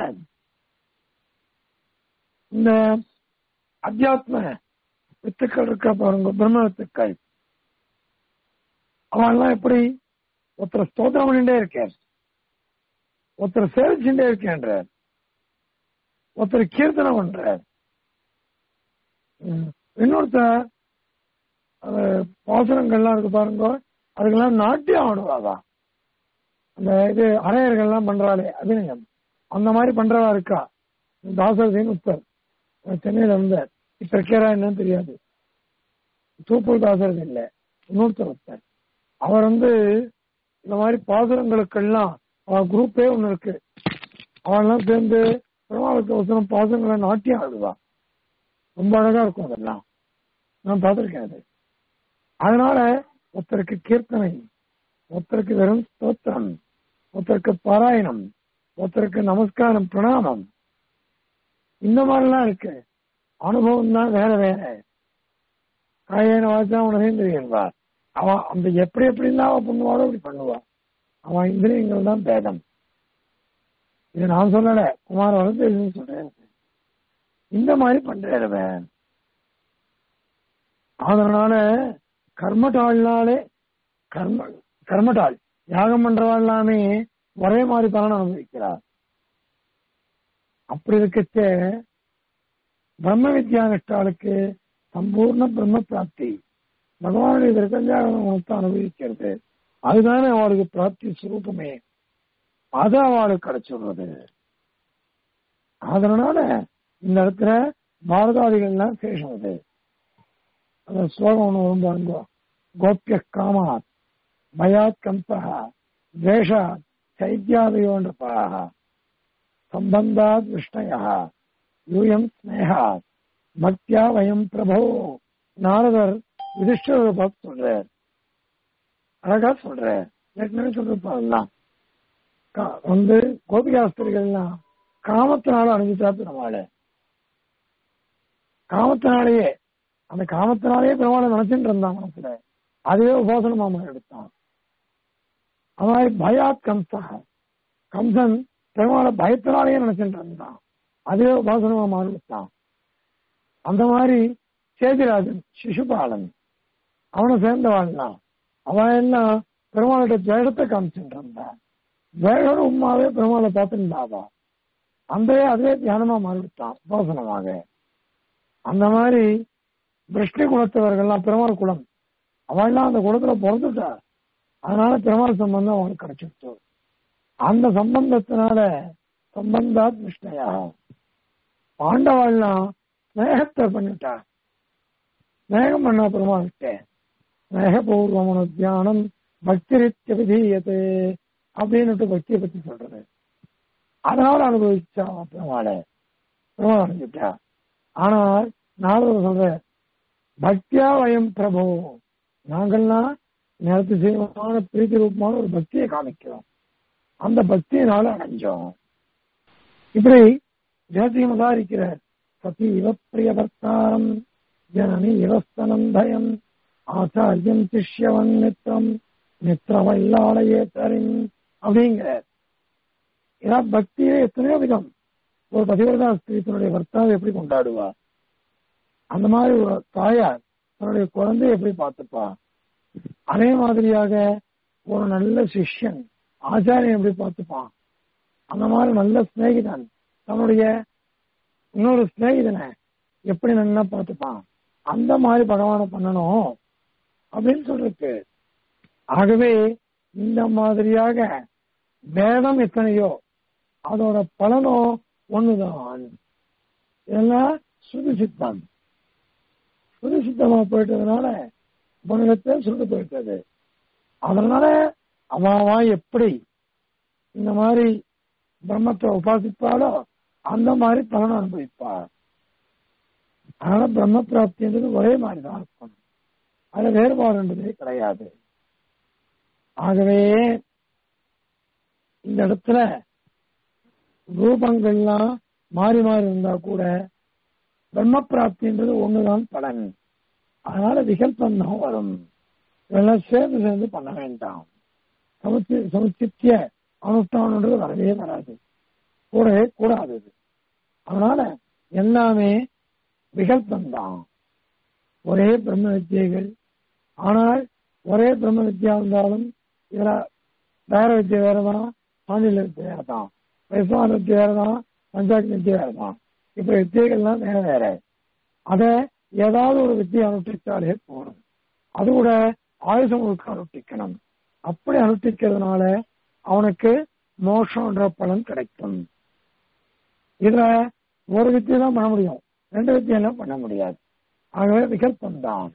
இந்த அத்தியாத்ம வித்துக்கள் இருக்க பாருங்க பிரம்ம வித்துக்கள் அவன்லாம் எப்படி ஒருத்தர் ஸ்தோத்திரம் பண்ணிட்டே இருக்கார் ஒருத்தர் சேவிச்சுட்டே இருக்கேன்றார் ஒருத்தர் கீர்த்தனை பண்றார் ம். இன்னொருத்தர் அது பாசுரங்கள்லாம் இருக்கு பாருங்க அதுக்கெல்லாம் நாட்டியம் ஆடுவாதா அந்த இது அரையர்கள்லாம் பண்றாளே அபிநயம் அந்த மாதிரி பண்றவா இருக்கா தாசரதின்னு ஒருத்தர் அவர் சென்னையில இருந்தார் இப்ப இருக்கிறா என்னன்னு தெரியாது தூப்பூர் தாசரதி இல்ல இன்னொருத்தர் ஒருத்தர் அவர் வந்து இந்த மாதிரி பாசுரங்களுக்கெல்லாம் அவன் குரூப்பே ஒண்ணு இருக்கு அவன்லாம் சேர்ந்து பெருமாளுக்கு அவசரம் பாசுரங்களை நாட்டியம் ஆடுவான் ரொம்ப அழகா இருக்கும் அதெல்லாம் நான் பார்த்திருக்கேன் அது அதனால ஒருத்தருக்கு கீர்த்தனை ஒருத்தருக்கு வெறும் ஸ்தோத்திரம் ஒருத்தருக்கு பாராயணம் ஒருத்தருக்கு நமஸ்காரம் பிரணாமம் இந்த மாதிரிலாம் இருக்கு அனுபவம் தான் வேற வேற காயன வாச்சா உனதையும் தெரியல்வா அவன் அந்த எப்படி எப்படிலாம் அவன் பண்ணுவாளோ அப்படி பண்ணுவா அவன் இந்திரியங்கள் தான் பேதம் இது நான் சொல்லல குமார வளர்ந்து சொல்றேன் இந்த மாதிரி பண்றவன் அதனால கர்மட்டாள்னாலே கர்ம கர்மட்டாள் யாகம் பண்றவா எல்லாமே ஒரே மாதிரி பலன் அனுபவிக்கிறார் அப்படி இருக்கச்சே பிரம்ம வித்யா நிஷ்டாளுக்கு சம்பூர்ண பிரம்ம பிராப்தி பகவானுடைய திருக்கஞ்சாகரம் உனக்கு அனுபவிக்கிறது அதுதானே அவளுக்கு பிராப்தி சுரூபமே அது அவளுக்கு கிடைச்சிடுறது அதனால இந்த இடத்துல பாரதாதிகள்லாம் சேஷம் அது அந்த ஸ்லோகம் ஒண்ணு வரும் பாருங்க கோப்பிய காமாத் பயாத் கம்பா துவேஷாத் சைத்யாதயோண்டபாக சம்பந்தாத் விஷ்ணயா யூயம் ஸ்னேகாத் பக்தியா வயம் பிரபோ நாரதர் யுதிஷ்டரை பார்த்து சொல்றார் அழகா சொல்றார் ஏற்கனவே சொல்லிருப்பாங்கலாம் வந்து கோபிகாஸ்திரிகள்லாம் காமத்தினால அணிஞ்சிட்டா பெருமாளை காமத்தினாலேயே அந்த காமத்தினாலேயே பெருமாளை நினைச்சுட்டு இருந்தான் மனசுல அதுவே உபாசனமா எடுத்தான் அது மாதிரி பயாத் கம்சா கம்சன் பெருமாளை பயத்தினாலேயே நினைச்சுட்டு இருந்தான் அதுவே உபாசனமா மாறிவிட்டான் அந்த மாதிரி சேதிராஜன் சிசுபாலன் அவனை சேர்ந்தவாள்லாம் அவன் எல்லாம் பெருமாளுடைய வேடத்தை காமிச்சுட்டு இருந்தான் வேடோட உண்மாவே பெருமாளை பார்த்துட்டாவா அந்த அதுவே தியானமா மாறிவிட்டான் உபாசனமாக அந்த மாதிரி விஷ்ணு குலத்தவர்கள்லாம் பெருமாள் குலம் அவள்லாம் அந்த குலத்துல பிறந்துட்டா அதனால பெருமாள் சம்பந்தம் அவனுக்கு கிடைச்சிருச்சு அந்த சம்பந்தத்தினால சம்பந்தாத் விஷ்ணையா பாண்டவாள்லாம் ஸ்நேகத்தை பண்ணிட்டா ஸ்நேகம் பண்ணா பெருமாள்கிட்ட ஸ்நேகபூர்வமனு தியானம் பக்திரித்த விதீயத்தை அப்படின்னுட்டு பக்தியை பத்தி சொல்றது அதனால அனுபவிச்சா பெருமாளை பெருமாள் அடைஞ்சிட்டா ஆனால் நாரதர் சொல்ற பக்தியா வயம் பிரபு நாங்கள்லாம் நேரத்து செய்வமான பிரீத்தி ரூபமான ஒரு பக்தியை காமிக்கிறோம் அந்த பக்தியினால அடைஞ்சோம் இப்படி ஜாத்தியமதா இருக்கிற சதி இவ பிரியவர்த்தாரம் ஜனனி இவஸ்தனந்தயம் ஆச்சாரியம் சிஷ்யவன் மித்திரம் மித்திரமல்லாளையே தரின் அப்படிங்கிற ஏதாவது பக்தியே எத்தனையோ விதம் ஒரு பதிவிரதா ஸ்திரீ தன்னுடைய வர்த்தாவை எப்படி கொண்டாடுவா அந்த மாதிரி ஒரு தாயார் தன்னுடைய குழந்தைய எப்படி பார்த்துப்பா அதே மாதிரியாக ஒரு நல்ல சிஷ்யன் ஆச்சாரியன் எப்படி பார்த்துப்பான் அந்த மாதிரி நல்ல சிநேகிதன் தன்னுடைய இன்னொரு சிநேகிதனை எப்படி நல்லா பார்த்துப்பான் அந்த மாதிரி பகவானை பண்ணணும் அப்படின்னு சொல்லிருக்கு ஆகவே இந்த மாதிரியாக வேதம் எத்தனையோ அதோட பலனும் ஒண்ணுதான் இதெல்லாம் சுது சித்தம் சுது சித்தமா போயிட்டதுனால உபநிலத்தை சுருண்டு போயிட்டது அதனால அவன் எப்படி இந்த மாதிரி பிரம்மத்தை உபாசிப்பாளோ அந்த மாதிரி பலனை அனுபவிப்பார் அதனால பிரம்ம பிராப்தின்றது ஒரே மாதிரி தான் இருக்கும் அதுல வேறுபாடுன்றதே கிடையாது ஆகவே இந்த இடத்துல ரூபங்கள்லாம் மாறி மாறி இருந்தா கூட பிரம்ம பிராப்தின்றது ஒண்ணுதான் பலன் அதனால விகல்பம் தான் வரும் இதெல்லாம் சேர்ந்து சேர்ந்து பண்ண வேண்டாம் சமுச்சி சமுச்சித்திய அனுஷ்டானன்றது வரவே வராது கூடவே கூடாது இது. அதனால எல்லாமே விகல்பம் தான் ஒரே பிரம்ம வித்தியைகள் ஆனால் ஒரே பிரம்ம வித்யா இருந்தாலும் இதுல வேற வித்தியை வேறதான் பாண்டில வித்தியை வேறதான் வைஸ்வான வித்தியை வேறதான் பஞ்சாக் வித்தியை வேறதான் இப்ப வித்தியைகள்லாம் வேற வேற அத ஏதாவது ஒரு வித்தியை அனுஷ்டிச்சாலே போதும் அது கூட ஆயுதம் முழுக்க அனுஷ்டிக்கணும் அப்படி அனுஷ்டிக்கிறதுனால அவனுக்கு மோஷம்ன்ற பலன் கிடைக்கும் இதுல ஒரு வித்தியை தான் பண்ண முடியும் ரெண்டு வித்தியெல்லாம் பண்ண முடியாது ஆகவே விகல்பம் தான்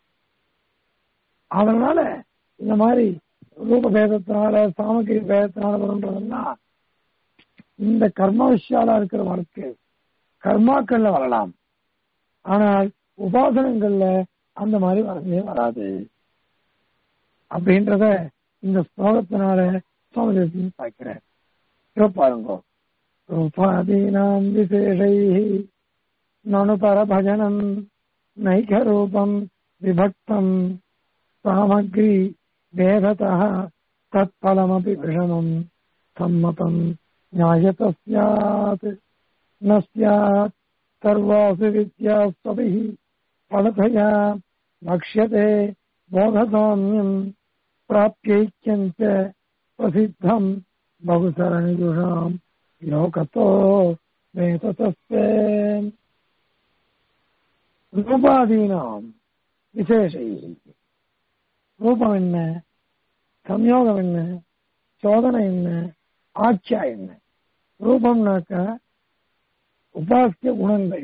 அதனால இந்த மாதிரி ரூப பேதத்தினால சாமகிரி பேதத்தினால வருன்றதெல்லாம் இந்த கர்ம விஷயாலா இருக்கிற வாழ்க்கை கர்மாக்கள்ல வரலாம் ஆனால் உபாசனங்கள்ல அந்த மாதிரி வரவே வராது அப்படின்றத இந்த ஸ்லோகத்தினால சுவாமி தேசியம் பார்க்கிறேன் இதை பாருங்க ரூபாதீனாம் விசேஷை நனு பரபஜனம் நைகரூபம் விபக்தம் சாமக்ரி வேதतः तत्फलमपि विषमम् सम्मतम् ज्ञायत स्यात् न स्यात् सर्वासु विद्यास्त्वभिः फलतया वक्ष्यते बोधसाम्यम् प्राप्यैक्यम् च प्रसिद्धम् बहुसरणिजुषाम् लोकतो வேததஸ்தே ரூபாதீனாம் விசேஷை ரூபம் என்ன சம்யோகம் என்ன சோதனை என்ன ஆட்சியா என்ன ரூபம்னாக்க உபாசிய குணங்கள்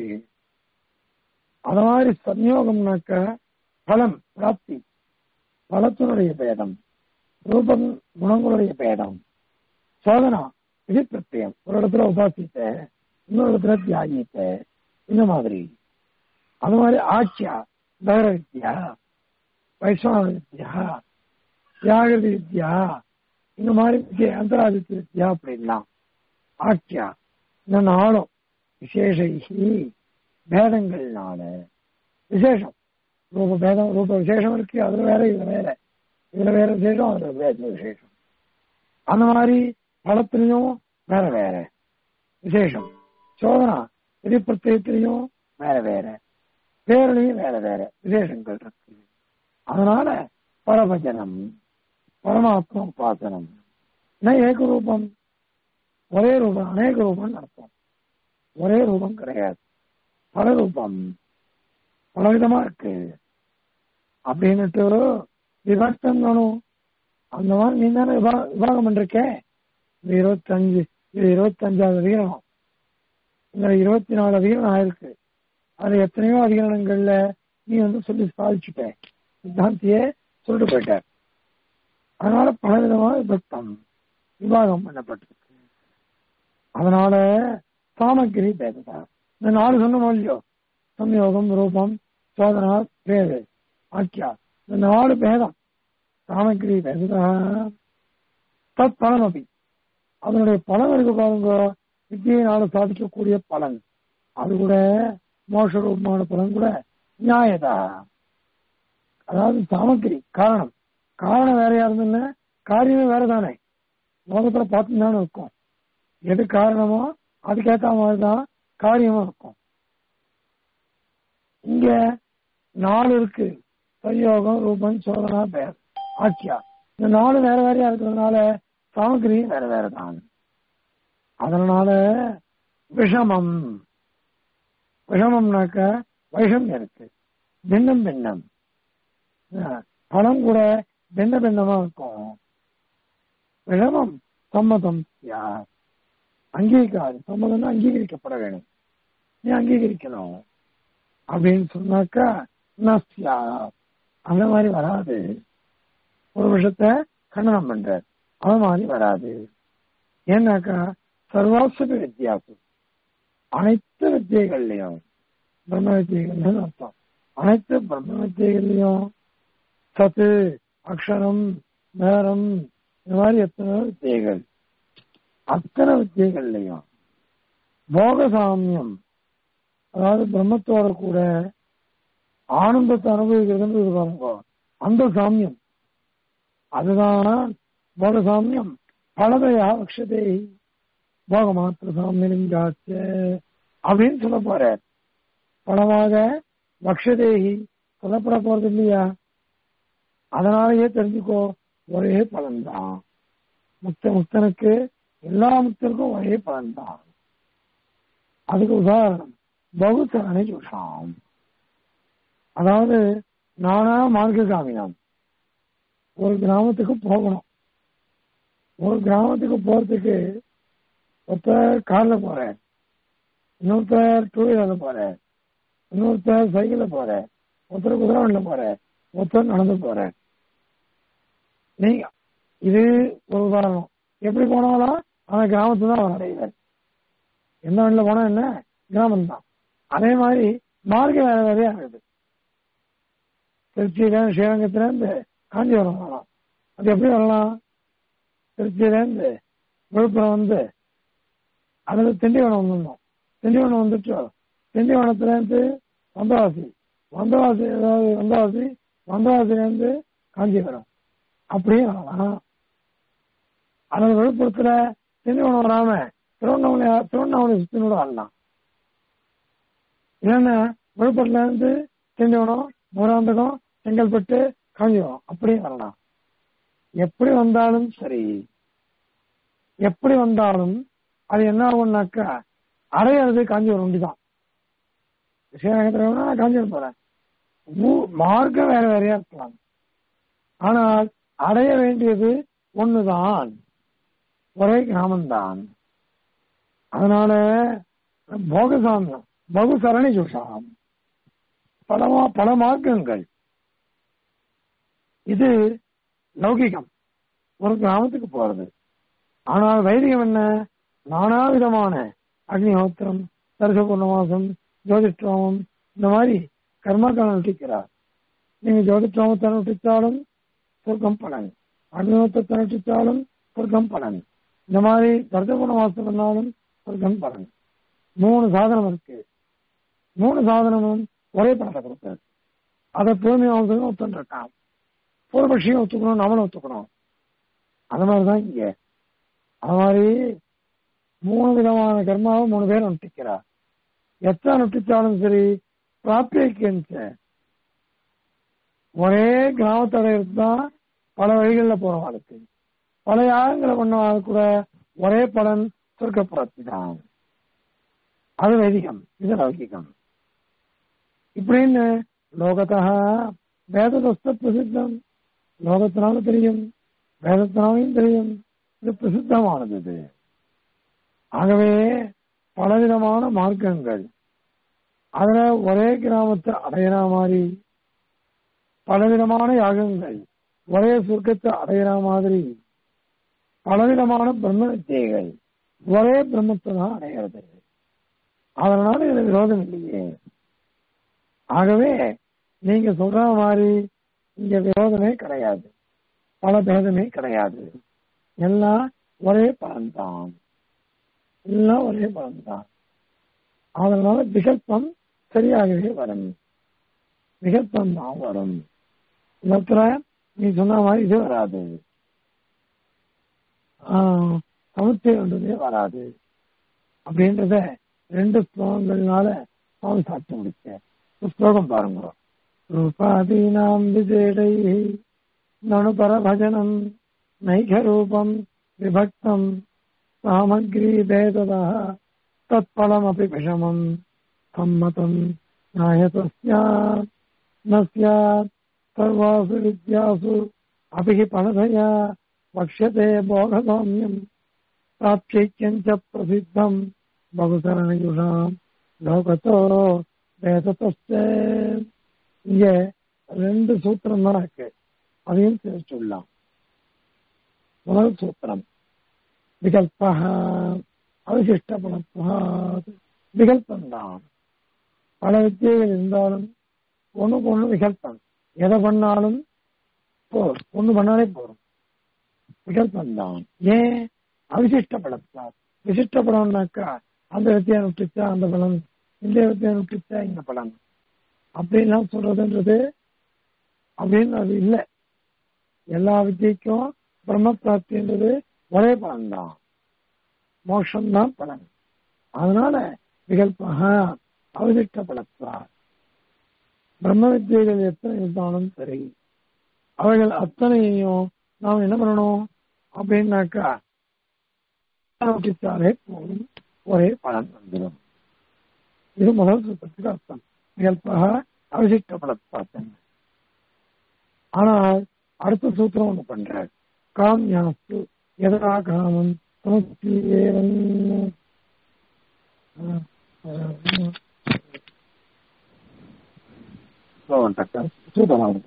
அது மாதிரி சம்யோகம்னாக்க பலம் பிராப்தி பலத்தினுடைய பேதம் ரூபம் குணங்களுடைய பேதம் சோதனா இது பிரத்யம் ஒரு இடத்துல உபாசித்த இன்னொரு இடத்துல தியாகித்த இந்த மாதிரி அது மாதிரி ஆட்சியா தகர வித்யா வைஷ்ணவ வித்யா தியாகிருதி வித்யா இந்த மாதிரி வித்யா அந்தராதித்ய வித்யா அப்படின்லாம் ஆட்சியா இந்த நாளும் விசேஷி பேதங்கள்னால விசேஷம் ரூப பேதம் ரூப விசேஷம் இருக்கு அதுல வேற இதுல வேற இதுல வேற விசேஷம் அதுல வேற விசேஷம் அந்த மாதிரி பலத்திலையும் வேற வேற விசேஷம் சோதனா விதி பிரத்யத்திலையும் வேற வேற பேர்லையும் வேற வேற விசேஷங்கள் இருக்கு அதனால பரபஜனம் பரமாத்மா உபாசனம் என்ன ஏக ரூபம் ஒரே ரூபம் அநேக ரூபம் அர்த்தம் ஒரே ரூபம் கிடையாது பல ரூபம் பலவிதமா இருக்கு அப்படின்னுட்டு விபக்தம் வேணும் அந்த மாதிரி நீ தானே விபா- விபாகம் பண்ணிருக்க இது இருபத்தஞ்சு இது இருபத்தஞ்சாவது அதிகரணம் இதுல இருபத்தி நாலு அதிகரணம் ஆயிருக்கு அதுல எத்தனையோ அதிகரணங்கள்ல நீ வந்து சொல்லி சாதிச்சுட்ட சித்தாந்தியே சொல்லிட்டு போயிட்ட அதனால பலவிதமான விபக்தம் விவாகம் பண்ணப்பட்டிருக்கு அதனால சாமக்கிரி பேததா இந்த நாலு சொன்னோம் இல்லையோ சம்யோகம் ரூபம் சோதனா பேது ஆக்கியா இந்த நாலு பேதம் சாமக்கிரி பேததா தத் பலன் அப்படி அதனுடைய பலன் இருக்கு பாருங்க வித்தியினால சாதிக்கக்கூடிய பலன் அது கூட மோஷ ரூபமான பலன் கூட நியாயதா அதாவது சாமக்கிரி காரணம் காரணம் வேறையா இருந்ததுன்னா காரியமே வேற தானே லோகத்துல பார்த்து தானே இருக்கும் எது காரணமோ அதுக்கேத்த மாதிரி தான் காரியமும் இருக்கும் இங்க நாலு இருக்கு சயோகம் ரூபம் சோதனா பேர் ஆட்சியா இந்த நாலு வேற வேறையா இருக்கிறதுனால சாமகிரியும் வேற வேற தான் அதனால விஷமம் விஷமம்னாக்க வைஷம் இருக்கு பின்னம் பின்னம் அஹ், பழம் கூட பின்ன பின்னமா இருக்கும் விஷமம் சம்மதம் யார் அங்கீகாரம் சம்மதம்னா அங்கீகரிக்கப்பட வேணும் நீ அங்கீகரிக்கணும் அப்படின்னு சொன்னாக்கா நஸ்யா அந்த மாதிரி வராது ஒரு விஷயத்த கண்டனம் பண்ற அது மாதிரி வராது ஏன்னாக்கா சர்வாசுக வித்தியாசம் அனைத்து வித்தியைகள்லையும் பிரம்ம வித்தியைகள்னு அர்த்தம் அனைத்து பிரம்ம வித்தியைகள்லையும் சத்து அக்ஷரம் நேரம் இந்த மாதிரி எத்தனை வித்தியைகள் அத்தனை வித்தியைகள்லையும் போக சாமியம் அதாவது பிரம்மத்தோட கூட ஆனந்தத்தை அனுபவிக்கிறதுன்னு இது பாருங்க அந்த சாமியம் அதுதான் போக சாமியம் பலதையா அக்ஷதே போக மாத்திர சாமியலிங்காச்ச அப்படின்னு சொல்ல போற பலமாக வக்ஷதேகி சொல்லப்பட போறது இல்லையா அதனாலயே தெரிஞ்சுக்கோ ஒரே பலன்தான் முக்த முக்தனுக்கு எல்லா முக்தருக்கும் ஒரே பலன்தான் அதுக்கு உதாரணம் பகுத்தரணை ஜோஷாம் அதாவது நானா மார்க்ககாமியாம் ஒரு கிராமத்துக்கு போகணும் ஒரு கிராமத்துக்கு போறதுக்கு ஒருத்தர் கார்ல போறார் இன்னொருத்தர் டூ வீலர்ல போறார் இன்னொருத்தர் சைக்கிள்ல போறார் ஒருத்தர் குதிரை வண்டில போறார் ஒருத்தர் நடந்து போறார் நீங்க இது ஒரு உதாரணம் எப்படி போனாலும் அந்த கிராமத்து தான் அவர் அடைவார் எந்த வண்டியில போனா என்ன கிராமம் தான் அதே மாதிரி மார்க்க வேற வேறையா இருக்குது திருச்சியில ஸ்ரீரங்கத்துல இருந்து காஞ்சிபுரம் வரலாம் அது எப்படி வரலாம் திருச்சியில இருந்து விழுப்புரம் வந்து அதுல திண்டிவனம் வந்துடணும் திண்டிவனம் வந்துட்டு திண்டிவனத்துல இருந்து வந்தவாசி வந்தவாசி அதாவது வந்தவாசி வந்தவாசில இருந்து காஞ்சிபுரம் அப்படியே வரலாம் அதில் விழுப்புரத்துல திண்டிவனம் வராம திருவண்ணாமலை திருவண்ணாமலை சுத்தி கூட வரலாம் இல்லைன்னா விழுப்புரத்துல இருந்து திண்டிவனம் மதுராந்தகம் செங்கல்பட்டு காஞ்சிபுரம் அப்படியே வரலாம் எப்படி வந்தாலும் சரி எப்படி வந்தாலும் அது என்ன ஆகும்னாக்கா அடையிறது காஞ்சிபுரம் ஒண்டி தான் ஸ்ரீரங்கத்தில் நான் காஞ்சிபுரம் போறேன் ஊ- மார்க்கம் வேற வேறையா இருக்கலாம் ஆனால் அடைய வேண்டியது ஒண்ணுதான் ஒரே கிராமம்தான் அதனால போகசாமியம் பகுசரணி சுஷாம் பலமா பல மார்க்கங்கள் இது லௌகிகம் ஒரு கிராமத்துக்கு போறது ஆனால் வைதிகம் என்ன நானா விதமான அக்னிஹோத்திரம் தரிச பூர்ணமாசம் ஜோதிஷ்டோமம் இந்த மாதிரி கர்மாக்கள் அனுஷ்டிக்கிறார் நீங்க ஜோதிஷ்டோமத்தை அனுஷ்டித்தாலும் சொர்க்கம் பலன் அக்னிஹோத்திரத்தை அனுஷ்டித்தாலும் சொர்க்கம் பலன் இந்த மாதிரி தரிச பூர்ணமாசம் பண்ணாலும் சொர்க்கம் பலன் மூணு சாதனம் இருக்கு மூணு சாதனமும் ஒரே பணத்தை கொடுத்தாரு அதை பூமி அவசரம் ஒத்துன்னு இருக்கான் பூர்வபட்சியும் ஒத்துக்கணும் நம்மளும் ஒத்துக்கணும் அந்த மாதிரிதான் இங்க அது மாதிரி மூணு விதமான கர்மாவை மூணு பேர் அனுஷ்டிக்கிறா எத்தனை அனுஷ்டிச்சாலும் சரி பிராப்திக்க ஒரே கிராமத்தடையிறது தான் பல வழிகளில் போறோம் அதுக்கு பல யாகங்களை பண்ணாலும் கூட ஒரே பலன் சொர்க்கப்புறத்து தான் அது வைதிகம் இது லௌகிகம் இப்படின்னு லோகத்தா வேததஸ்த பிரசித்தம் லோகத்தினால தெரியும் வேதத்தினாலையும் தெரியும் இது பிரசித்தமானது இது ஆகவே பலவிதமான மார்க்கங்கள் அதுல ஒரே கிராமத்தை அடையிற மாதிரி பலவிதமான யாகங்கள் ஒரே சுருக்கத்தை அடையிற மாதிரி பலவிதமான பிரம்ம வித்தியைகள் ஒரே பிரம்மத்தை தான் அடையிறது அதனால இதுல விரோதம் இல்லையே ஆகவே நீங்க சொல்ற மாதிரி இங்க விரோதமே கிடையாது பல பேதமே கிடையாது எல்லாம் ஒரே பலன்தான் எல்லாம் ஒரே பலன்தான் அதனால விகல்பம் சரியாகவே வரும் விகல்பம் தான் வரும் இடத்துல நீ சொன்ன மாதிரி இது வராது ஆஹ், சமுத்திரன்றதே வராது அப்படின்றத ரெண்டு ஸ்லோகங்கள்னால சுவாமி சாட்சி முடிச்ச ஒரு ஸ்லோகம் பாருங்க ரூபாதீனாம் விஜேடை நனு பரபஜனம் நைகரூபம் விபக்தம் சாமக்ரி பேததா தத்பலமபி விஷமம் சம்மதம் நாயதஸ்யாத் न स्यात् सर्वासु विद्यासु अपि हि फलधया वक्ष्यते भोगसाम्यम् प्राप्यैक्यम् च प्रसिद्धम् बहुसरणयुषाम् லோகத்தோ வேதத்தஸ்த இங்க ரெண்டு சூத்திரம் தான் இருக்கு அதையும் தெரிவிச்சுடலாம் முதல் சூத்திரம் விகல்பா அவசிஷ்டபலத்வா விகல்பம் தான் பல வித்தியைகள் இருந்தாலும் ஒண்ணுக்கு ஒண்ணு விகல்பம் எதை பண்ணாலும் போர் ஒண்ணு பண்ணாலே போறோம் விகல்பம் தான் ஏன் அவிசிஷ்ட பலத்வா விசிஷ்ட பலம்னாக்கா அந்த வித்தியை அனுஷ்டிச்சா அந்த பலன் இந்த வித்தியை அனுஷ்டிச்சா இந்த பலன் அப்படின்லாம் சொல்றதுன்றது அப்படின்னு அது இல்லை எல்லா வித்தியைக்கும் பிரம்ம பிராப்தின்றது ஒரே பலன் தான் மோட்சம் தான் பலன் அதனால விகல்பக அவசிஷ்ட பலத்வா பிரம்ம வித்தியைகள் எத்தனை இருந்தாலும் சரி அவைகள் அத்தனையையும் நாம் என்ன பண்ணணும் அப்படின்னாக்கா நோட்டிச்சாலே போதும் ஒரே பலன் வந்துடும் இது முதல் சூத்திரத்துக்கு அர்த்தம் விகல்பக அவசிஷ்ட பலத்வாத்தன் ஆனால் அடுத்த சூத்திரம் ஒண்ணு பண்றார் காமியாஸ்து எதா காமம் சமுச்சீவேவன் சூதமாகும்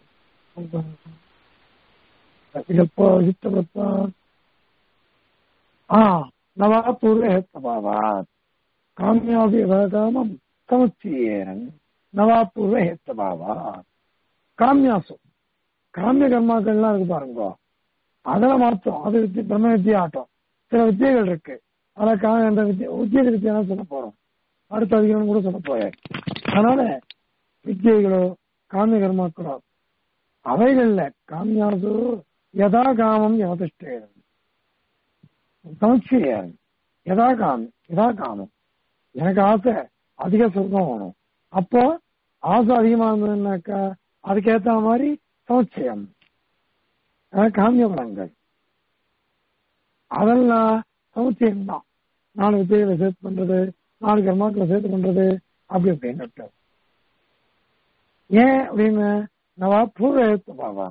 நவா பூர்வஹேத்தபாவாத் காமியாபி காமம் சமுச்சீயேரன் நவா பூர்வஹேத்தபாவாத் காமியாசு காமிய கர்மாக்கள்லாம் இருக்கு பாருங்க அதுல மாத்தம் அது வித்தி பிரம்ம வித்தியா ஆட்டம் சில வித்தியைகள் இருக்கு ஆனா கா- அந்த வித்திய உத்தியோக வித்தியா சொல்ல போறோம் அடுத்த அதிகாரம் கூட சொல்ல போறேன் அதனால வித்தியைகளோ காமிய கர்மாக்களோ அவைகள்ல காமியாசு யதா காமம் யவதிஷ்டேன் சமச்சீரன் யதா காமம் யதா காமம் எனக்கு ஆசை அதிக சொர்க்கம் வேணும் அப்போ ஆசை அதிகமா இருந்ததுன்னாக்கா அதுக்கேத்த மாதிரி சமச்சயம் அதாவது காமிய பலங்கள் அதெல்லாம் சமுச்சயம் தான் நாலு வித்தியை விசேஷ் பண்றது நாலு கர்மாக்களை சேர்த்து பண்றது அப்படி அப்படின்னு ஏன் அப்படின்னு நவா பூர்வ எழுத்து பாவா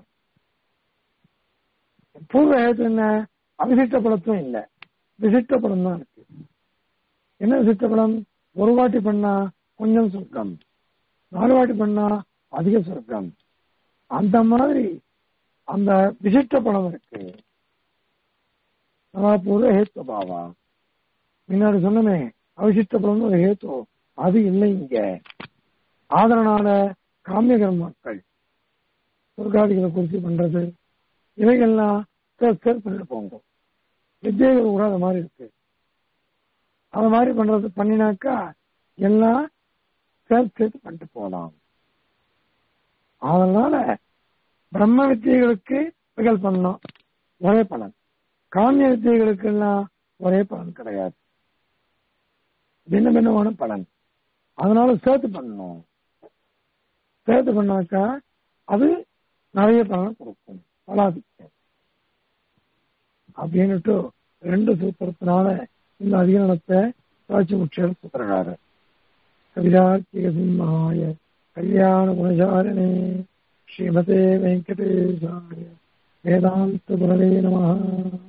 பூர்வ எழுத்து என்ன அவிசிஷ்ட படத்தும் இல்லை விசிஷ்ட படம் தான் இருக்கு என்ன விசிஷ்ட படம் ஒரு வாட்டி பண்ணா கொஞ்சம் சொர்க்கம் நாலு வாட்டி பண்ணா அதிக சொர்க்கம் அந்த மாதிரி அந்த விசிஷ்ட படம் இருக்கு பூர்வ ஹேத்து பாவா முன்னாடி சொன்னமே அவிசிஷ்ட படம் ஒரு ஹேத்து அது இல்லை இங்க ஆதரனால காமிய கர்மாக்கள் சொர்க்காதிகளை குறித்து பண்றது இவைகள்லாம் சேர் சேர் பண்ணிட்டு போங்க வித்தியைகள் கூட அது மாதிரி இருக்கு அது மாதிரி பண்றது பண்ணினாக்கா எல்லாம் சேர் சேர்த்து பண்ணிட்டு போகலாம் அதனால பிரம்ம வித்தியைகளுக்கு இவைகள் பண்ணலாம் ஒரே பலன் காமிய வித்தியைகளுக்கு எல்லாம் ஒரே பலன் கிடையாது பின்ன பின்னமான பலன் அதனால சேர்த்து பண்ணணும் சேர்த்து பண்ணாக்கா அது நிறைய பலனை கொடுக்கும் பலாதிக்கம் அப்படின்னுட்டு ரெண்டு சூத்திரத்தினால இந்த அதிகரணத்தை காட்சி முற்றியல் சுத்திரகாரு கவிதார்த்திக சிம்மாய கல்யாண குணசாரணே ஸ்ரீமதே வெங்கடேசாய வேதாந்த குரவே நம